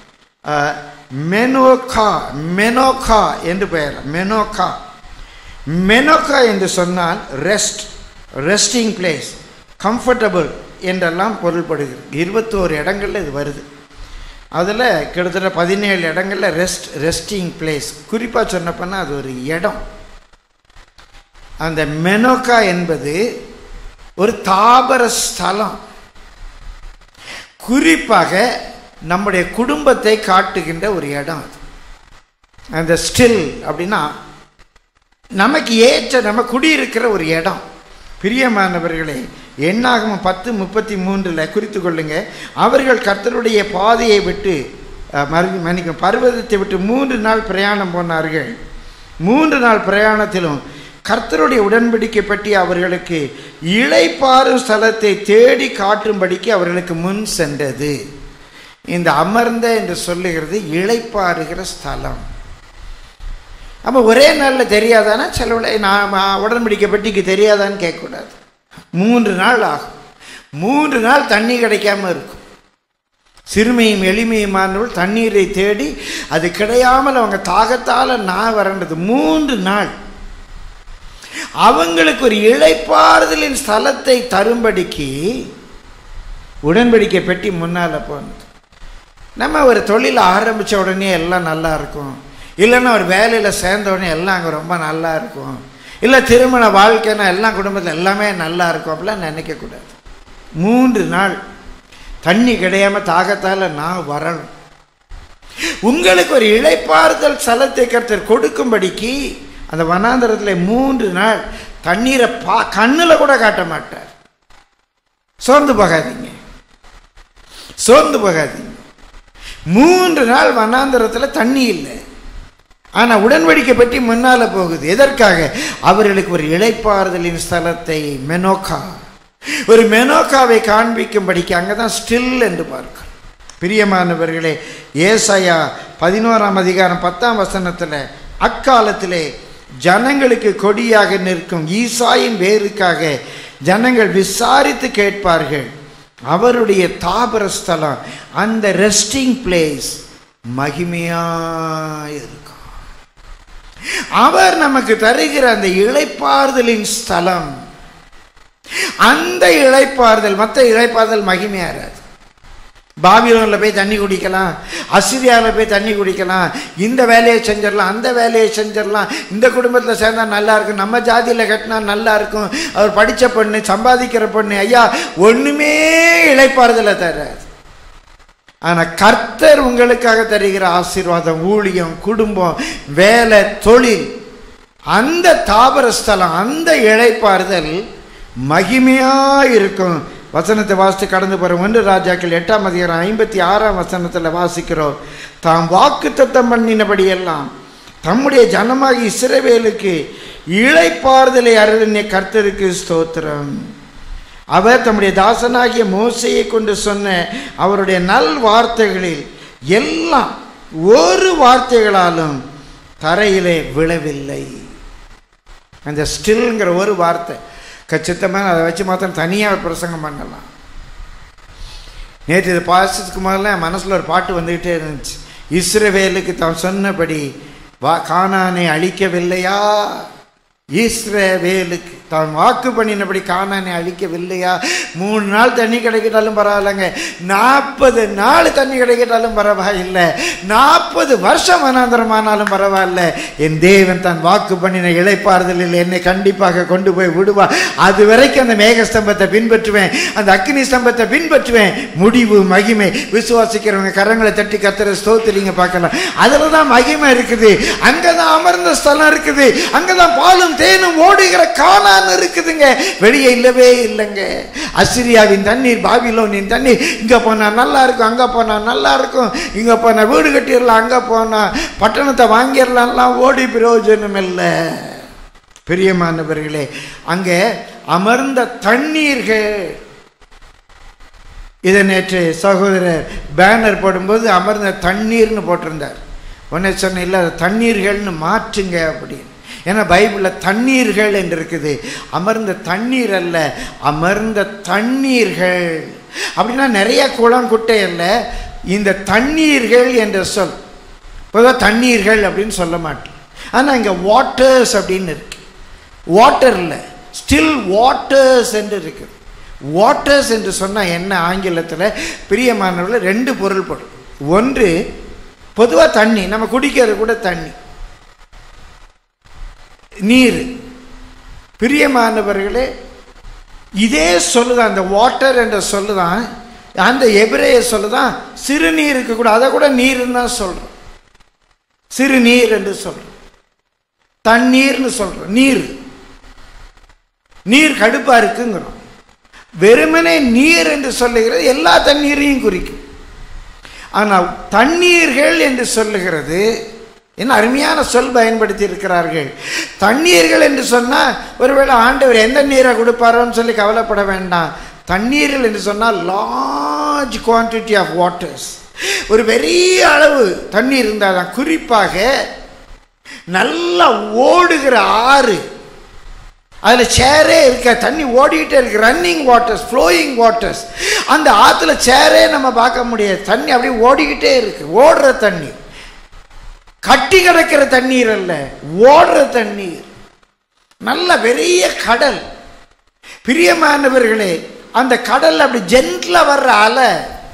மெனோகா மெனோகா என்று பெயர் மெனோகா மெனோகா என்று சொன்னால் ரெஸ்ட் ரெஸ்டிங் பிளேஸ் கம்ஃபர்டபுள் என்றெல்லாம் பொருள்படுகிறது இருபத்தோரு இடங்களில் இது வருது அதில் கிட்டத்தட்ட பதினேழு இடங்களில் ரெஸ்ட் ரெஸ்டிங் பிளேஸ் குறிப்பாக சொன்னப்போனா அது ஒரு இடம் அந்த மெனோகா என்பது ஒரு தாபர ஸ்தலம் குறிப்பாக நம்முடைய குடும்பத்தை காட்டுகின்ற ஒரு இடம் அது அந்த ஸ்டில் அப்படின்னா நமக்கு ஏற்ற நம்ம குடியிருக்கிற ஒரு இடம் பிரியமானவர்களே எண்ணாகம பத்து முப்பத்தி மூன்றில் குறித்து கொள்ளுங்க அவர்கள் கர்த்தருடைய பாதையை விட்டு அஹ், மறு மன்னிக்கும் பர்வதத்தை விட்டு மூன்று நாள் பிரயாணம் போனார்கள் மூன்று நாள் பிரயாணத்திலும் கர்த்தருடைய உடன்படிக்கை பற்றி அவர்களுக்கு இளைப்பாறும் ஸ்தலத்தை தேடி காட்டும்படிக்கு அவர்களுக்கு முன் சென்றது இந்த அமர்ந்த என்று சொல்லுகிறது இளைப்பாறுகிற ஸ்தலம் அப்போ ஒரே நாளில் தெரியாதானா சிலவுல நான் உடன்படிக்கை பற்றிக்கு தெரியாதான்னு கேட்கக்கூடாது மூன்று நாள் ஆகும் மூன்று நாள் தண்ணி கிடைக்காம இருக்கும் சிறுமையும் எளிமையுமானவர்கள் தண்ணீரை தேடி அது கிடையாமல் அவங்க தாகத்தால் நான் வறண்டது மூன்று நாள் அவங்களுக்கு ஒரு இளைப்பாறுதலின் ஸ்தலத்தை தரும்படிக்கு உடன்படிக்கை பெட்டி முன்னால் போனது நம்ம ஒரு தொழில் ஆரம்பித்த உடனே எல்லாம் நல்லா இருக்கும் இல்லைன்னா ஒரு வேலையில் சேர்ந்த உடனே எல்லாம் அங்கே ரொம்ப நல்லா இருக்கும் இல்லை திருமண வாழ்க்கைனா எல்லாம் குடும்பத்தில் எல்லாமே நல்லா இருக்கும் அப்படிலாம் நினைக்கக்கூடாது மூன்று நாள் தண்ணி கிடையாம தாகத்தால் நான் வரணும் உங்களுக்கு ஒரு இளைப்பாறுதல் ஸ்தலத்தை கர்த்தர் கொடுக்கும்படிக்கு அந்த வனாந்தரத்தில் மூன்று நாள் தண்ணீரை பா கண்ணில் கூட காட்ட மாட்டார் சோர்ந்து போகாதீங்க சோர்ந்து போகாதீங்க மூன்று நாள் வனாந்தரத்தில் தண்ணி இல்லை ஆனால் உடன்படிக்கை பற்றி முன்னால் போகுது எதற்காக அவர்களுக்கு ஒரு இளைப்பாறுதலின் ஸ்தலத்தை மெனோக்கா ஒரு மெனோக்காவை காண்பிக்கும்படிக்கு அங்கே தான் ஸ்டில் என்று பார்க்கிறோம் பிரியமானவர்களே ஏசாயா பதினோராம் அதிகாரம் பத்தாம் வசனத்தில் அக்காலத்திலே ஜனங்களுக்கு கொடியாக நிற்கும் ஈசாயின் வேருக்காக ஜனங்கள் விசாரித்து கேட்பார்கள் அவருடைய தாபர ஸ்தலம் அந்த ரெஸ்டிங் பிளேஸ் மகிமையாக இருக்கும் அவர் நமக்கு தருகிற அந்த இளைப்பாறுதலின் ஸ்தலம் அந்த இளைப்பாறுதல் மற்ற இளைப்பாறுதல் மகிமையாராது பாபிலோனில் போய் தண்ணி குடிக்கலாம் அசிரியாவில் போய் தண்ணி குடிக்கலாம் இந்த வேலையை செஞ்சிடலாம் அந்த வேலையை செஞ்சிடலாம் இந்த குடும்பத்தில் சேர்ந்தா நல்லா இருக்கும் நம்ம ஜாதியில் கட்டினா நல்லா இருக்கும் அவர் படித்த பொண்ணு சம்பாதிக்கிற பொண்ணு ஐயா ஒன்றுமே இளைப்பாறுதலை தராது ஆனால் கர்த்தர் உங்களுக்காக தருகிற ஆசீர்வாதம் ஊழியம் குடும்பம் வேலை தொழில் அந்த தாபர ஸ்தலம் அந்த இழைப்பாறுதல் மகிமையாக இருக்கும் வசனத்தை வாசித்து கடந்து போகிறோம் ஒன்று ராஜாக்கள் எட்டாம் அதிகாரம் ஐம்பத்தி ஆறாம் வசனத்தில் வாசிக்கிறோம் தாம் வாக்கு தத்தம் பண்ணினபடியெல்லாம் தம்முடைய ஜனமாகி இஸ்ரவேலுக்கு இழைப்பாறுதலை அருளின கர்த்தருக்கு ஸ்தோத்திரம் அவர் தம்முடைய தாசனாகிய மோசையை கொண்டு சொன்ன அவருடைய நல் வார்த்தைகளில் எல்லாம் ஒரு வார்த்தைகளாலும் தரையிலே விழவில்லை அந்த ஸ்டில்ங்கிற ஒரு வார்த்தை கச்சித்தமாக அதை வச்சு மாத்திரம் தனியாக பிரசங்கம் பண்ணலாம் நேற்று இது பாசத்துக்கு முதல்ல மனசில் ஒரு பாட்டு வந்துக்கிட்டே இருந்துச்சு இஸ்ரவேலுக்கு தான் சொன்னபடி வா கானானை அழிக்கவில்லையா இஸ்ரவேலுக்கு தான் வாக்கு பண்ணினபடி கானானை அழிக்கவில்லையா மூணு நாள் தண்ணி கிடைக்கிட்டாலும் பரவாயில்லைங்க நாற்பது நாள் தண்ணி கிடைக்கிட்டாலும் பரவாயில்லை நாற்பது வருஷம் வனாந்தரமானாலும் பரவாயில்ல என் தேவன் தான் வாக்கு பண்ணின இழைப்பாறுதலில் என்னை கண்டிப்பாக கொண்டு போய் விடுவா அது வரைக்கும் அந்த மேக ஸ்தம்பத்தை பின்பற்றுவேன் அந்த அக்னி ஸ்தம்பத்தை பின்பற்றுவேன் முடிவு மகிமை விசுவாசிக்கிறவங்க கரங்களை தட்டி கத்துற ஸ்தோத்திரிங்க பார்க்கலாம் அதில் தான் மகிமை இருக்குது அங்கே தான் அமர்ந்த ஸ்தலம் இருக்குது அங்கே தான் பாலும் தேனும் ஓடுகிற காணான் இருக்குதுங்க வெளியே இல்லவே இல்லைங்க அசிரியாவின் தண்ணீர் பாபிலோனின் தண்ணீர் இங்கே போனால் நல்லா இருக்கும் அங்கே போனால் நல்லா இருக்கும் இங்கே போனால் வீடு கட்டிடலாம் அங்கே போனால் பட்டணத்தை வாங்கிடலாம்லாம் ஓடி பிரயோஜனம் இல்லை பிரியமானவர்களே அங்கே அமர்ந்த தண்ணீர்கள் இதை நேற்று சகோதரர் பேனர் போடும்போது அமர்ந்த தண்ணீர்னு போட்டிருந்தார் உடனே சொன்ன இல்லை அதை தண்ணீர்கள்னு மாற்றுங்க அப்படின்னு ஏன்னா பைபிளில் தண்ணீர்கள் என்று இருக்குது அமர்ந்த தண்ணீர் அல்ல அமர்ந்த தண்ணீர்கள் அப்படின்னா நிறைய குளம் குட்டை அல்ல இந்த தண்ணீர்கள் என்ற சொல் பொதுவாக தண்ணீர்கள் அப்படின்னு சொல்ல மாட்டேன் ஆனால் இங்கே வாட்டர்ஸ் அப்படின்னு இருக்கு வாட்டர் இல்லை ஸ்டில் வாட்டர்ஸ் என்று இருக்குது வாட்டர்ஸ் என்று சொன்னால் என்ன ஆங்கிலத்தில் பிரியமானவர்கள் ரெண்டு பொருள்படும் ஒன்று பொதுவாக தண்ணி நம்ம குடிக்கிறது கூட தண்ணி நீர் பிரியமானவர்களே இதே சொல்லுதான் அந்த வாட்டர் என்ற சொல்லுதான் அந்த எபிரேய சொல்லுதான் சிறுநீருக்கு கூட அதை கூட நீர்னு தான் சொல்கிறோம் சிறுநீர் என்று சொல்கிறோம் தண்ணீர்னு சொல்கிறோம் நீர் நீர் கடுப்பா இருக்குங்கிறோம் வெறுமனே நீர் என்று சொல்லுகிறது எல்லா தண்ணீரையும் குறிக்கும் ஆனால் தண்ணீர்கள் என்று சொல்லுகிறது என்ன அருமையான சொல் பயன்படுத்தி இருக்கிறார்கள் தண்ணீர்கள் என்று சொன்னால் ஒருவேளை ஆண்டவர் எந்த நீரை கொடுப்பாரோன்னு சொல்லி கவலைப்பட வேண்டாம் தண்ணீர்கள் என்று சொன்னால் லார்ஜ் குவான்டிட்டி ஆஃப் வாட்டர்ஸ் ஒரு பெரிய அளவு தண்ணீர் இருந்தால் தான் குறிப்பாக நல்லா ஓடுகிற ஆறு அதில் சேரே இருக்க தண்ணி ஓடிக்கிட்டே இருக்கு ரன்னிங் வாட்டர்ஸ் ஃப்ளோயிங் வாட்டர்ஸ் அந்த ஆற்றுல சேரே நம்ம பார்க்க முடியாது தண்ணி அப்படியே ஓடிக்கிட்டே இருக்கு ஓடுற தண்ணி கட்டி கிடக்கிற தண்ணீர் அல்ல ஓடுற தண்ணீர் நல்ல பெரிய கடல் பிரியமானவர்களே அந்த கடல் அப்படி ஜென்ட்ல வர்ற அலை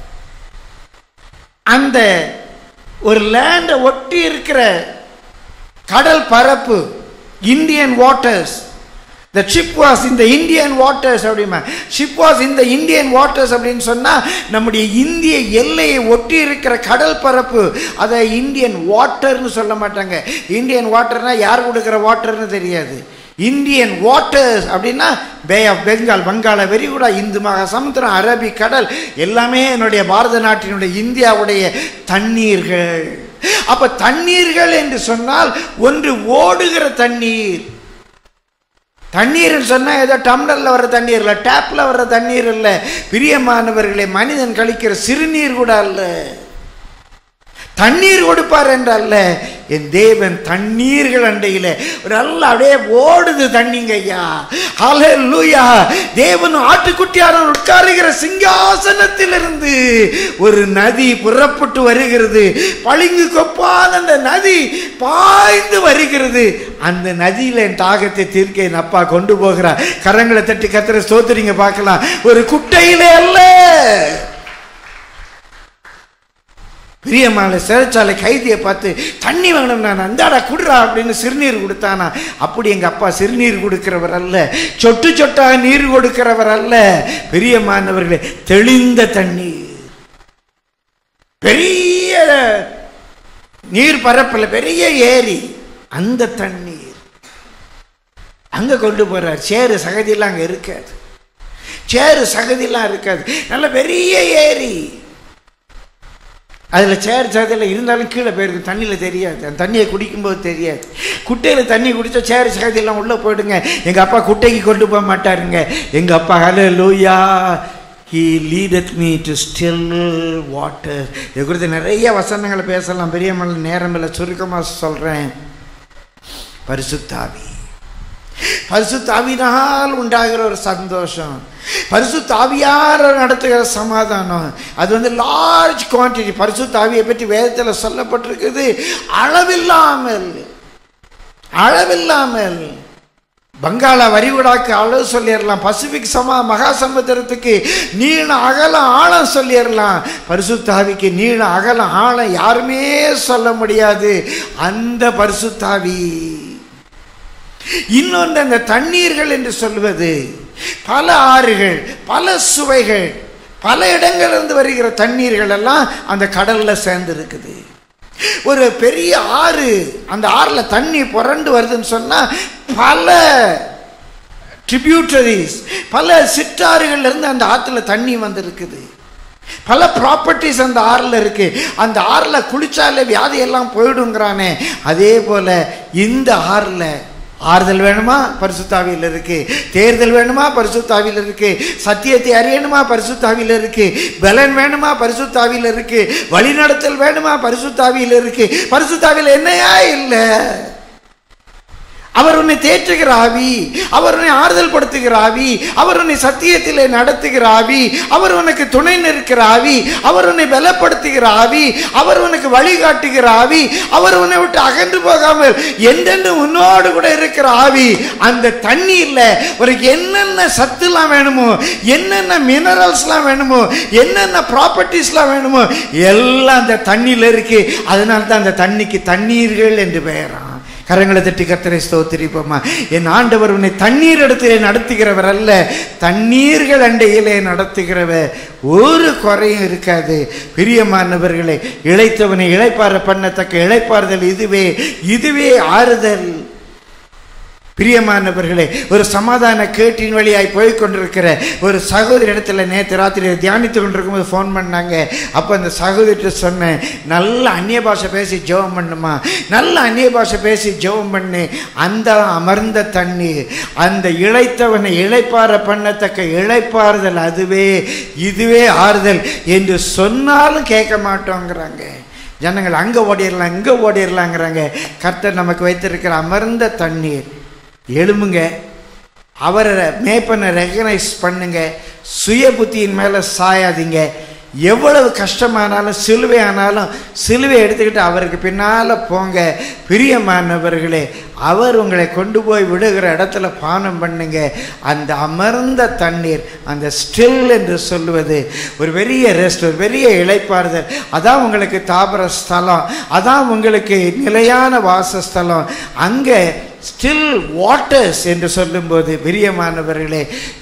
அந்த ஒரு லேண்டை ஒட்டி இருக்கிற கடல் பரப்பு Indian waters the ship was in the Indian waters அப்படிமா ship was in the Indian waters அப்படின்னு சொன்னால் நம்முடைய இந்திய எல்லையை ஒட்டி இருக்கிற கடல் பரப்பு அதை இந்தியன் வாட்டர்னு சொல்ல மாட்டாங்க இந்தியன் வாட்டர்னா யார் கொடுக்குற வாட்டர்னு தெரியாது இந்தியன் வாட்டர்ஸ் அப்படின்னா பே ஆஃப் பெங்கால் வங்காள வெறிகுடா இந்து மகா சமுத்திரம் அரபிக் கடல் எல்லாமே என்னுடைய பாரத நாட்டினுடைய இந்தியாவுடைய தண்ணீர்கள் அப்ப தண்ணீர்கள் என்று சொன்னால் ஒன்று ஓடுகிற தண்ணீர் தண்ணீர்னு சொன்னால் ஏதோ டம்ளரில் வர்ற தண்ணீர் இல்லை டேப்பில் வர்ற தண்ணீர் இல்லை பிரியமானவர்களே மனிதன் கழிக்கிற சிறுநீர் கூட அல்ல தண்ணீர் கொடுப்பார் என்றல்ல என் தேவன் தண்ணீர்கள் அண்டையில் ஒரு நல்ல அப்படியே ஓடுது தண்ணிங்க ஐயா ஹலே லூயா தேவன் ஆட்டுக்குட்டியாரன் உட்காருகிற சிங்காசனத்திலிருந்து ஒரு நதி புறப்பட்டு வருகிறது பளிங்கு கொப்பால் அந்த நதி பாய்ந்து வருகிறது அந்த நதியில என் தாகத்தை தீர்க்க என் அப்பா கொண்டு போகிறார் கரங்களை தட்டி கத்திர ஸ்தோத்திரிங்க பார்க்கலாம் ஒரு குட்டையிலே அல்ல பிரியமான சிறைச்சாலை கைதியை பார்த்து தண்ணி வேணும் நான் அந்தாடா குடுறா அப்படின்னு சிறுநீர் கொடுத்தானா அப்படி எங்கள் அப்பா சிறுநீர் கொடுக்கிறவர் அல்ல சொட்டு சொட்டாக நீர் கொடுக்கிறவர் அல்ல பிரியமானவர்களே தெளிந்த தண்ணீர் பெரிய நீர் பரப்பில் பெரிய ஏரி அந்த தண்ணீர் அங்கே கொண்டு போகிறார் சேரு சகதியெல்லாம் அங்கே இருக்காது சேரு சகதியெல்லாம் இருக்காது நல்ல பெரிய ஏரி அதில் சேர் சகதியில் இருந்தாலும் கீழே போயிருக்கு தண்ணியில் தெரியாது அந்த தண்ணியை குடிக்கும்போது தெரியாது குட்டையில் தண்ணி குடித்தா சேர் சகதியெல்லாம் உள்ளே போயிடுங்க எங்கள் அப்பா குட்டைக்கு கொண்டு போக மாட்டாருங்க எங்கள் அப்பா hallelujah he leadeth me to still water இது குறித்து நிறைய வசனங்களை பேசலாம் பெரிய நேரம் இல்லை சுருக்கமாக சொல்கிறேன் பரிசுத்தாவி பரிசுத்தாவினால் உண்டாகிற ஒரு சந்தோஷம் பரிசுத்தாவியார் நடத்துகிற சமாதானம் அது வந்து லார்ஜ் குவான்டிட்டி பரிசுத்தாவியை பற்றி வேதத்தில் சொல்லப்பட்டிருக்குது அளவில்லாமல் அளவில்லாமல் வங்காள வரிகுடாக்கு அளவு சொல்லிடலாம் பசிபிக் சமா மகா சமுத்திரத்துக்கு நீள அகலம் ஆழம் சொல்லிடலாம் பரிசுத்தாவிக்கு நீள அகலம் ஆழம் யாருமே சொல்ல முடியாது அந்த பரிசுத்தாவி இன்னொன்று அந்த தண்ணீர்கள் என்று சொல்வது பல ஆறுகள் பல சுவைகள் பல இடங்களிலிருந்து வருகிற தண்ணீர்கள் எல்லாம் அந்த கடல்ல சேர்ந்து இருக்குது ஒரு பெரிய ஆறு அந்த ஆறுல தண்ணி புரண்டு வருதுன்னு சொன்னா பல ட்ரிபியூட்டரிஸ் பல சிற்றாறுகள்ல இருந்து அந்த ஆற்றுல தண்ணி வந்திருக்குது பல ப்ராப்பர்ட்டிஸ் அந்த ஆறில் இருக்கு அந்த ஆறில் குளிச்சாலே வியாதி எல்லாம் போயிடுங்கிறானே அதே போல இந்த ஆறில் ஆறுதல் வேணுமா பரிசுத்தாவியில் இருக்கு தேர்தல் வேணுமா பரிசுத்தாவியில் இருக்கு சத்தியத்தை அறியணுமா பரிசுத்தாவியில் இருக்கு பலன் வேணுமா பரிசுத்தாவியில் இருக்கு வழிநடத்தல் வேணுமா பரிசுத்தாவியில் இருக்கு பரிசுத்தாவியில் என்னையா இல்லை அவர் உன்னை தேற்றுகிற ஆவி அவர் உன்னை ஆறுதல் படுத்துகிற ஆவி அவர் உன்னை சத்தியத்திலே நடத்துகிற ஆவி அவர் உனக்கு துணை நிற்கிற ஆவி அவர் உன்னை பலப்படுத்துகிற ஆவி அவர் உனக்கு வழிகாட்டுகிற ஆவி அவர் உன்னை விட்டு அகன்று போகாமல் என்றென்று உன்னோடு கூட இருக்கிற ஆவி அந்த தண்ணீர்ல உனக்கு என்னென்ன சத்துலாம் வேணுமோ என்னென்ன மினரல்ஸ்லாம் வேணுமோ என்னென்ன ப்ராப்பர்ட்டிஸ்லாம் வேணுமோ எல்லாம் அந்த தண்ணியில் இருக்கு அதனால தான் அந்த தண்ணிக்கு தண்ணீர்கள் என்று பெயராம் கரங்களை தட்டி கத்தரை ஸ்தோத்திரிப்போமா என் ஆண்டவர் உன்னை தண்ணீர் இடத்திலே நடத்துகிறவர் அல்ல தண்ணீர்கள் அண்டையிலே நடத்துகிறவர் ஒரு குறையும் இருக்காது பிரியமானவர்களே இழைத்தவனை இழைப்பார பண்ணத்தக்க இழைப்பாறுதல் இதுவே இதுவே ஆறுதல் பிரியமானவர்களே ஒரு சமாதான கேட்டின் வழியாய் போய் கொண்டிருக்கிற ஒரு சகோதரி இடத்துல நேற்று ராத்திரி தியானித்து கொண்டிருக்கும்போது ஃபோன் பண்ணாங்க அப்போ அந்த சகோதரிட்ட சொன்னேன் நல்ல அந்நிய பாஷை பேசி ஜெபம் பண்ணுமா நல்ல அந்நிய பாஷை பேசி ஜெபம் பண்ணு அந்த அமர்ந்த தண்ணீர் அந்த இழைத்தவனை இழைப்பார பண்ணத்தக்க இழைப்பாறுதல் அதுவே இதுவே ஆறுதல் என்று சொன்னாலும் கேட்க மாட்டோங்கிறாங்க ஜனங்கள் அங்கே ஓடிடலாம் இங்கே ஓடிடலாங்கிறாங்க கர்த்தர் நமக்கு வைத்திருக்கிற அமர்ந்த தண்ணீர் எழும்புங்க அவரை மேப்பனை ரெகனைஸ் பண்ணுங்க சுய புத்தியின் மேலே சாயாதீங்க எவ்வளவு கஷ்டமானாலும் சிலுவை ஆனாலும் சிலுவை எடுத்துக்கிட்டு அவருக்கு பின்னால் போங்க பிரியமானவர்களே அவர் உங்களை கொண்டு போய் விடுகிற இடத்துல பானம் பண்ணுங்க அந்த அமர்ந்த தண்ணீர் அந்த ஸ்டில் என்று சொல்லுவது ஒரு பெரிய ரெஸ்ட் ஒரு பெரிய இளைப்பாறுதல் அதான் உங்களுக்கு தாபர ஸ்தலம் அதான் உங்களுக்கு நிலையான வாசஸ்தலம் அங்கே ஸ்டில் வாட்டர்ஸ் என்று சொல்லும்போது பிரியமானவர்களே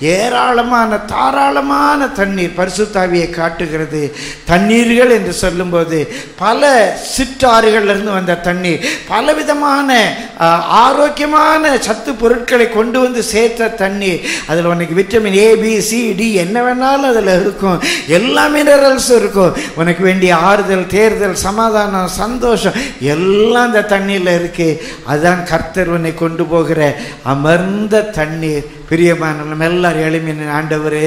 ஏராளமான தாராளமான தண்ணீர் பரிசுத்தாவியை காட்டுகிறது தண்ணீர்கள் என்று சொல்லும்போது பல சிற்றாறுகளிலிருந்து வந்த தண்ணீர் பலவிதமான அஹ், ஆரோக்கியமான சத்து பொருட்களை கொண்டு வந்து சேர்த்த தண்ணீர் அதில் உனக்கு vitamin A B C D என்ன வேணாலும் அதில் இருக்கும் எல்லா மினரல்ஸும் இருக்கும் உனக்கு வேண்டிய ஆறுதல் தேர்தல் சமாதானம் சந்தோஷம் எல்லாம் அந்த தண்ணீரில் இருக்கு அதுதான் கர்த்தர் உன்னை கொண்டு போகிற அமர்ந்த தண்ணீர் பிரியமான நம்ம எல்லாரும் எளிமையின் ஆண்டவரே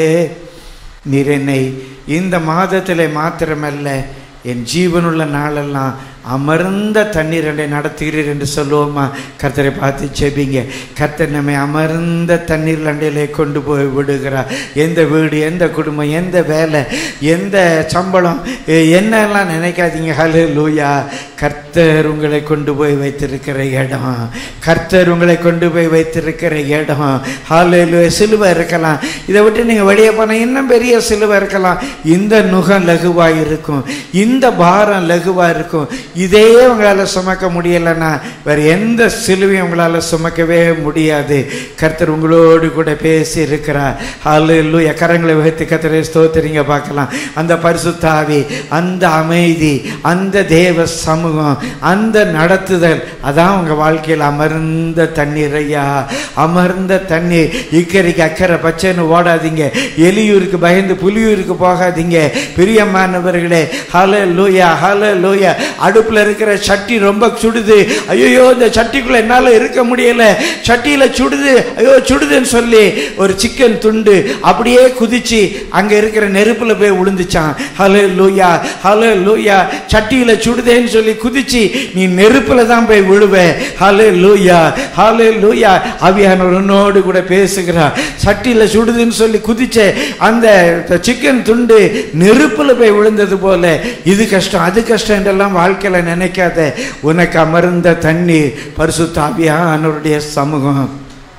நீர் என்னை இந்த மாதத்திலே மாத்திரமல்ல என் ஜீவனுள்ள நாளெல்லாம் அமர்ந்த தண்ணீர் என்னை நடத்துகிறீர் என்று சொல்லுவோமா கர்த்தரை பார்த்து செபிங்க கர்த்தர் நம்மை அமர்ந்த தண்ணீர் அண்டையிலே கொண்டு போய் விடுகிறார் எந்த வீடு எந்த குடும்பம் எந்த வேலை எந்த சம்பளம் எ- என்னெல்லாம் நினைக்காதீங்க ஹலோ லூயா கர்த்தர் உங்களை கொண்டு போய் வைத்திருக்கிற இடம் கர்த்தர் உங்களை கொண்டு போய் வைத்திருக்கிற இடம் ஹாலே சிலுவை இருக்கலாம் இதை விட்டு நீங்கள் வெளியே போனால் இன்னும் பெரிய சிலுவை இருக்கலாம் இந்த நுகம் லகுவாக இருக்கும் இந்த பாரம் லகுவாக இருக்கும் இதே உங்களால் சுமக்க முடியலைன்னா வேறு எந்த சிலுவையும் உங்களால் சுமக்கவே முடியாது கர்த்தர் உங்களோடு கூட பேசி இருக்கிறார் ஹாலே கரங்களை வைத்து கர்த்தரை ஸ்தோத்திரிங்க பார்க்கலாம் அந்த பரிசுத்தாவி அந்த அமைதி அந்த தேவ சமூகம் அந்த நடத்துதல் அதான் உங்கள் வாழ்க்கையில் அமர்ந்த தண்ணீர் ஐயா அமர்ந்த தண்ணீர் இக்கரைக்கு அக்கறை பச்சைன்னு ஓடாதீங்க எலியூருக்கு பயந்து புலியூருக்கு போகாதீங்க பிரியமானவர்களே ஹலோ லூயா ஹலோ லூயா அடுப்பில் இருக்கிற சட்டி ரொம்ப சுடுது ஐயோ இந்த சட்டிக்குள்ள என்னால் இருக்க முடியல சட்டியில் சுடுது ஐயோ சுடுதுன்னு சொல்லி ஒரு சிக்கன் துண்டு அப்படியே குதிச்சு அங்கே இருக்கிற நெருப்பில் போய் விழுந்துச்சான் ஹலோ லூயா ஹலோ லூயா சட்டியில் சுடுதேன்னு சொல்லி குதிச்சு நீ நெருப்பில் தான் போய் விழுவ ஹலோ லூயா ஹலோ லூயா அவியானவர் உன்னோடு கூட பேசுகிறார் சட்டியில் சுடுதுன்னு சொல்லி குதிச்ச அந்த சிக்கன் துண்டு நெருப்பில் போய் விழுந்தது போல இது கஷ்டம் அது கஷ்டம் என்றெல்லாம் வாழ்க்கையில் நினைக்காத உனக்கு அமர்ந்த தண்ணீர் பரிசுத்த ஆவியானவருடைய சமூகம்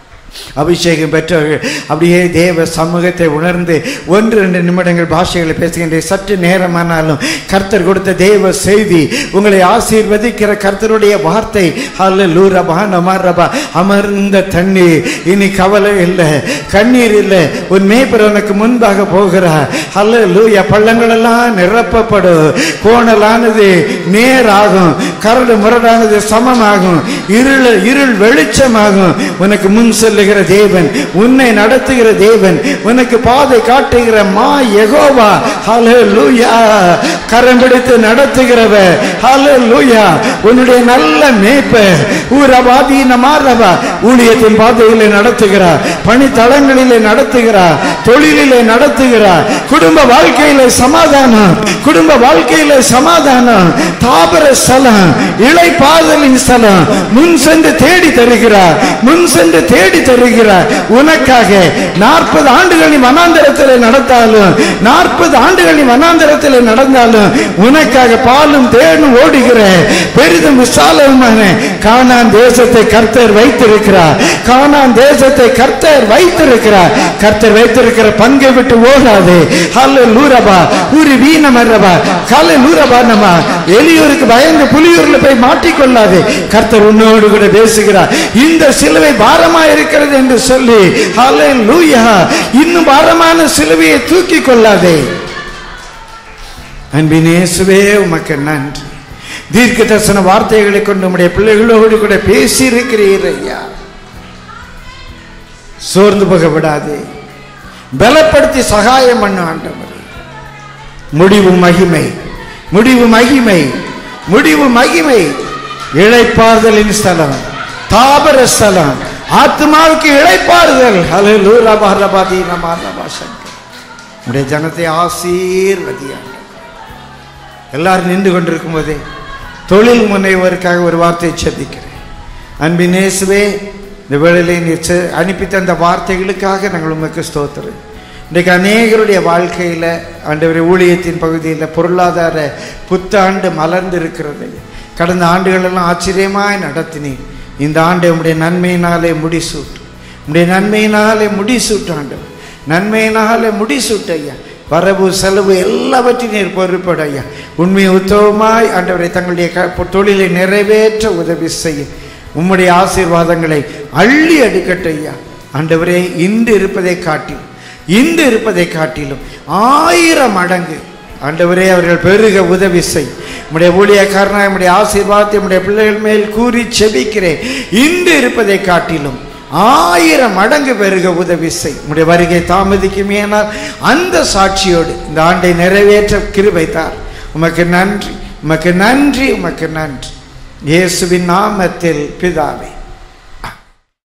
அபிஷேகம் பெற்றவர்கள் அப்படியே தேவ சமூகத்தை உணர்ந்து ஒன்று ரெண்டு நிமிடங்கள் பாஷைகளை பேசுகின்ற சற்று நேரமானாலும் கர்த்தர் கொடுத்த தேவ செய்தி உங்களை ஆசீர்வதிக்கிற கர்த்தருடைய வார்த்தை அல்ல லூரபா நமாரபா அமர்ந்த தண்ணீர் இனி கவலை இல்லை கண்ணீர் இல்லை உன் மேய்ப்பர் உனக்கு முன்பாக போகிறார் அல்ல லூயா பள்ளங்கள் எல்லாம் நிரப்பப்படும் கோணலானது நேராகும் கரடு முரடானது சமமாகும் இருள் இருள் வெளிச்சமாகும் உனக்கு முன் செல்லுகிற தேவன் உன்னை நடத்துகிற தேவன் உனக்கு பாதை காட்டுகிற மா யெகோவா ஹalleluya கரம் பிடித்து நடத்துகிறவ ஹalleluya உன்னுடைய நல்ல மேய்ப்ப ஊரபாதி நமாரவா ஊழியத்தின் பாதையிலே நடத்துகிறார் பணித்தளங்களிலே நடத்துகிறார் தொழிலிலே நடத்துகிறார் குடும்ப வாழ்க்கையிலே சமாதானம் குடும்ப வாழ்க்கையிலே சமாதானம் தாபர ஸ்தலம் இளைப்பாதலின் ஸ்தலம் முன் சென்று தேடி தருகிறார் முன் சென்று தேடி தருகிறார் உனக்காக நாற்பது ஆண்டுகள் நீ வனாந்தரத்தில் நடந்தாலும் நாற்பது ஆண்டுகள் நீ வனாந்தரத்தில் நடந்தாலும் உனக்காக பாலும் தேனும் ஓடுகிற பெரிதும் விசாலமான கானான் தேசத்தை கர்த்தர் வைத்திருக்கிறார் கானான் தேசத்தை கர்த்தர் வைத்திருக்கிறார் கர்த்தர் வைத்திருக்கிற பங்கை விட்டு ஓடாது ஹல்ல லூரபா ஊரி வீணமரபா ஹல்ல லூரபா நம்ம எலியூருக்கு பயந்து புலியூர்ல போய் மாட்டிக்கொள்ளாது கர்த்தர் உன்னோடு கூட பேசுகிறார் இந்த சிலுவை பாரமா இருக்கிறது என்று சொல்லி ஹல்ல லூயா இன்னும் பாரமான சிலுவையை தூக்கி கொள்ளாதே அன்பினேசுவே உமக்கு நன்றி தீர்க்க தரிசன வார்த்தைகளை கொண்டு உம்முடைய பிள்ளைகளோடு கூட பேசி இருக்கிறீர் ஐயா சோர்ந்து போக விடாதே பலப்படுத்தி சகாயம் பண்ண ஆண்டவர் முடிவு மகிமை முடிவு மகிமை முடிவு மகிமை இழைப்பாறுதலின் ஸ்தலம் தாபர ஸ்தலம் ஆத்மாவுக்கு இழைப்பாறுதல் ஹலோ லூரபா ரபாதி நமா ரபா சங்கர் உடைய ஜனத்தை ஆசீர்வதியாங்க எல்லாரும் நின்று கொண்டிருக்கும் போதே தொழில் முனைவோருக்காக ஒரு வார்த்தையை சந்திக்கிறேன் அன்பின் இயேசுவே இந்த வேளையிலே நீர் செ- அனுப்பி தந்த வார்த்தைகளுக்காக நாங்கள் உமக்கு ஸ்தோத்திரம் இன்றைக்கு அநேகருடைய வாழ்க்கையில் ஆண்டவரை ஊழியத்தின் பகுதியில் பொருளாதார புத்தாண்டு மலர்ந்து இருக்கிறது கடந்த ஆண்டுகளெல்லாம் ஆச்சரியமாய் நடத்தினீர் இந்த ஆண்டை உம்முடைய நன்மையினாலே முடிசூட்டு உம்முடைய நன்மையினாலே முடிசூட்டு ஆண்டவர் நன்மையினாலே முடிசூட்டு ஐயா வரவு செலவு எல்லாவற்றையும் நீர் பொறுப்பட ஐயா உண்மை உத்தவமாய் ஆண்டவரை தங்களுடைய க- தொழிலை நிறைவேற்ற உதவி செய்ய உம்முடைய ஆசீர்வாதங்களை அள்ளி எடுக்கட்டும் ஐயா ஆண்டவரே இன்று இருப்பதை காட்டிலும் இன்று இருப்பதை காட்டிலும் ஆயிரம் மடங்கு ஆண்டவரே அவர்கள் பெருக உதவி செய் உம்முடைய ஊழியக்காரனாய் உம்முடைய ஆசீர்வாதத்தை உம்முடைய பிள்ளைகள் மேல் கூறி செபிக்கிறேன் இன்று இருப்பதை காட்டிலும் ஆயிரம் மடங்கு பெருக உதவி செய் உம்முடைய வருகை தாமதிக்குமேனால் அந்த சாட்சியோடு இந்த ஆண்டை நிறைவேற்ற கிருபைத்தார் உமக்கு நன்றி உமக்கு நன்றி உமக்கு நன்றி இயேசுவின் நாமத்தில் பிதாவே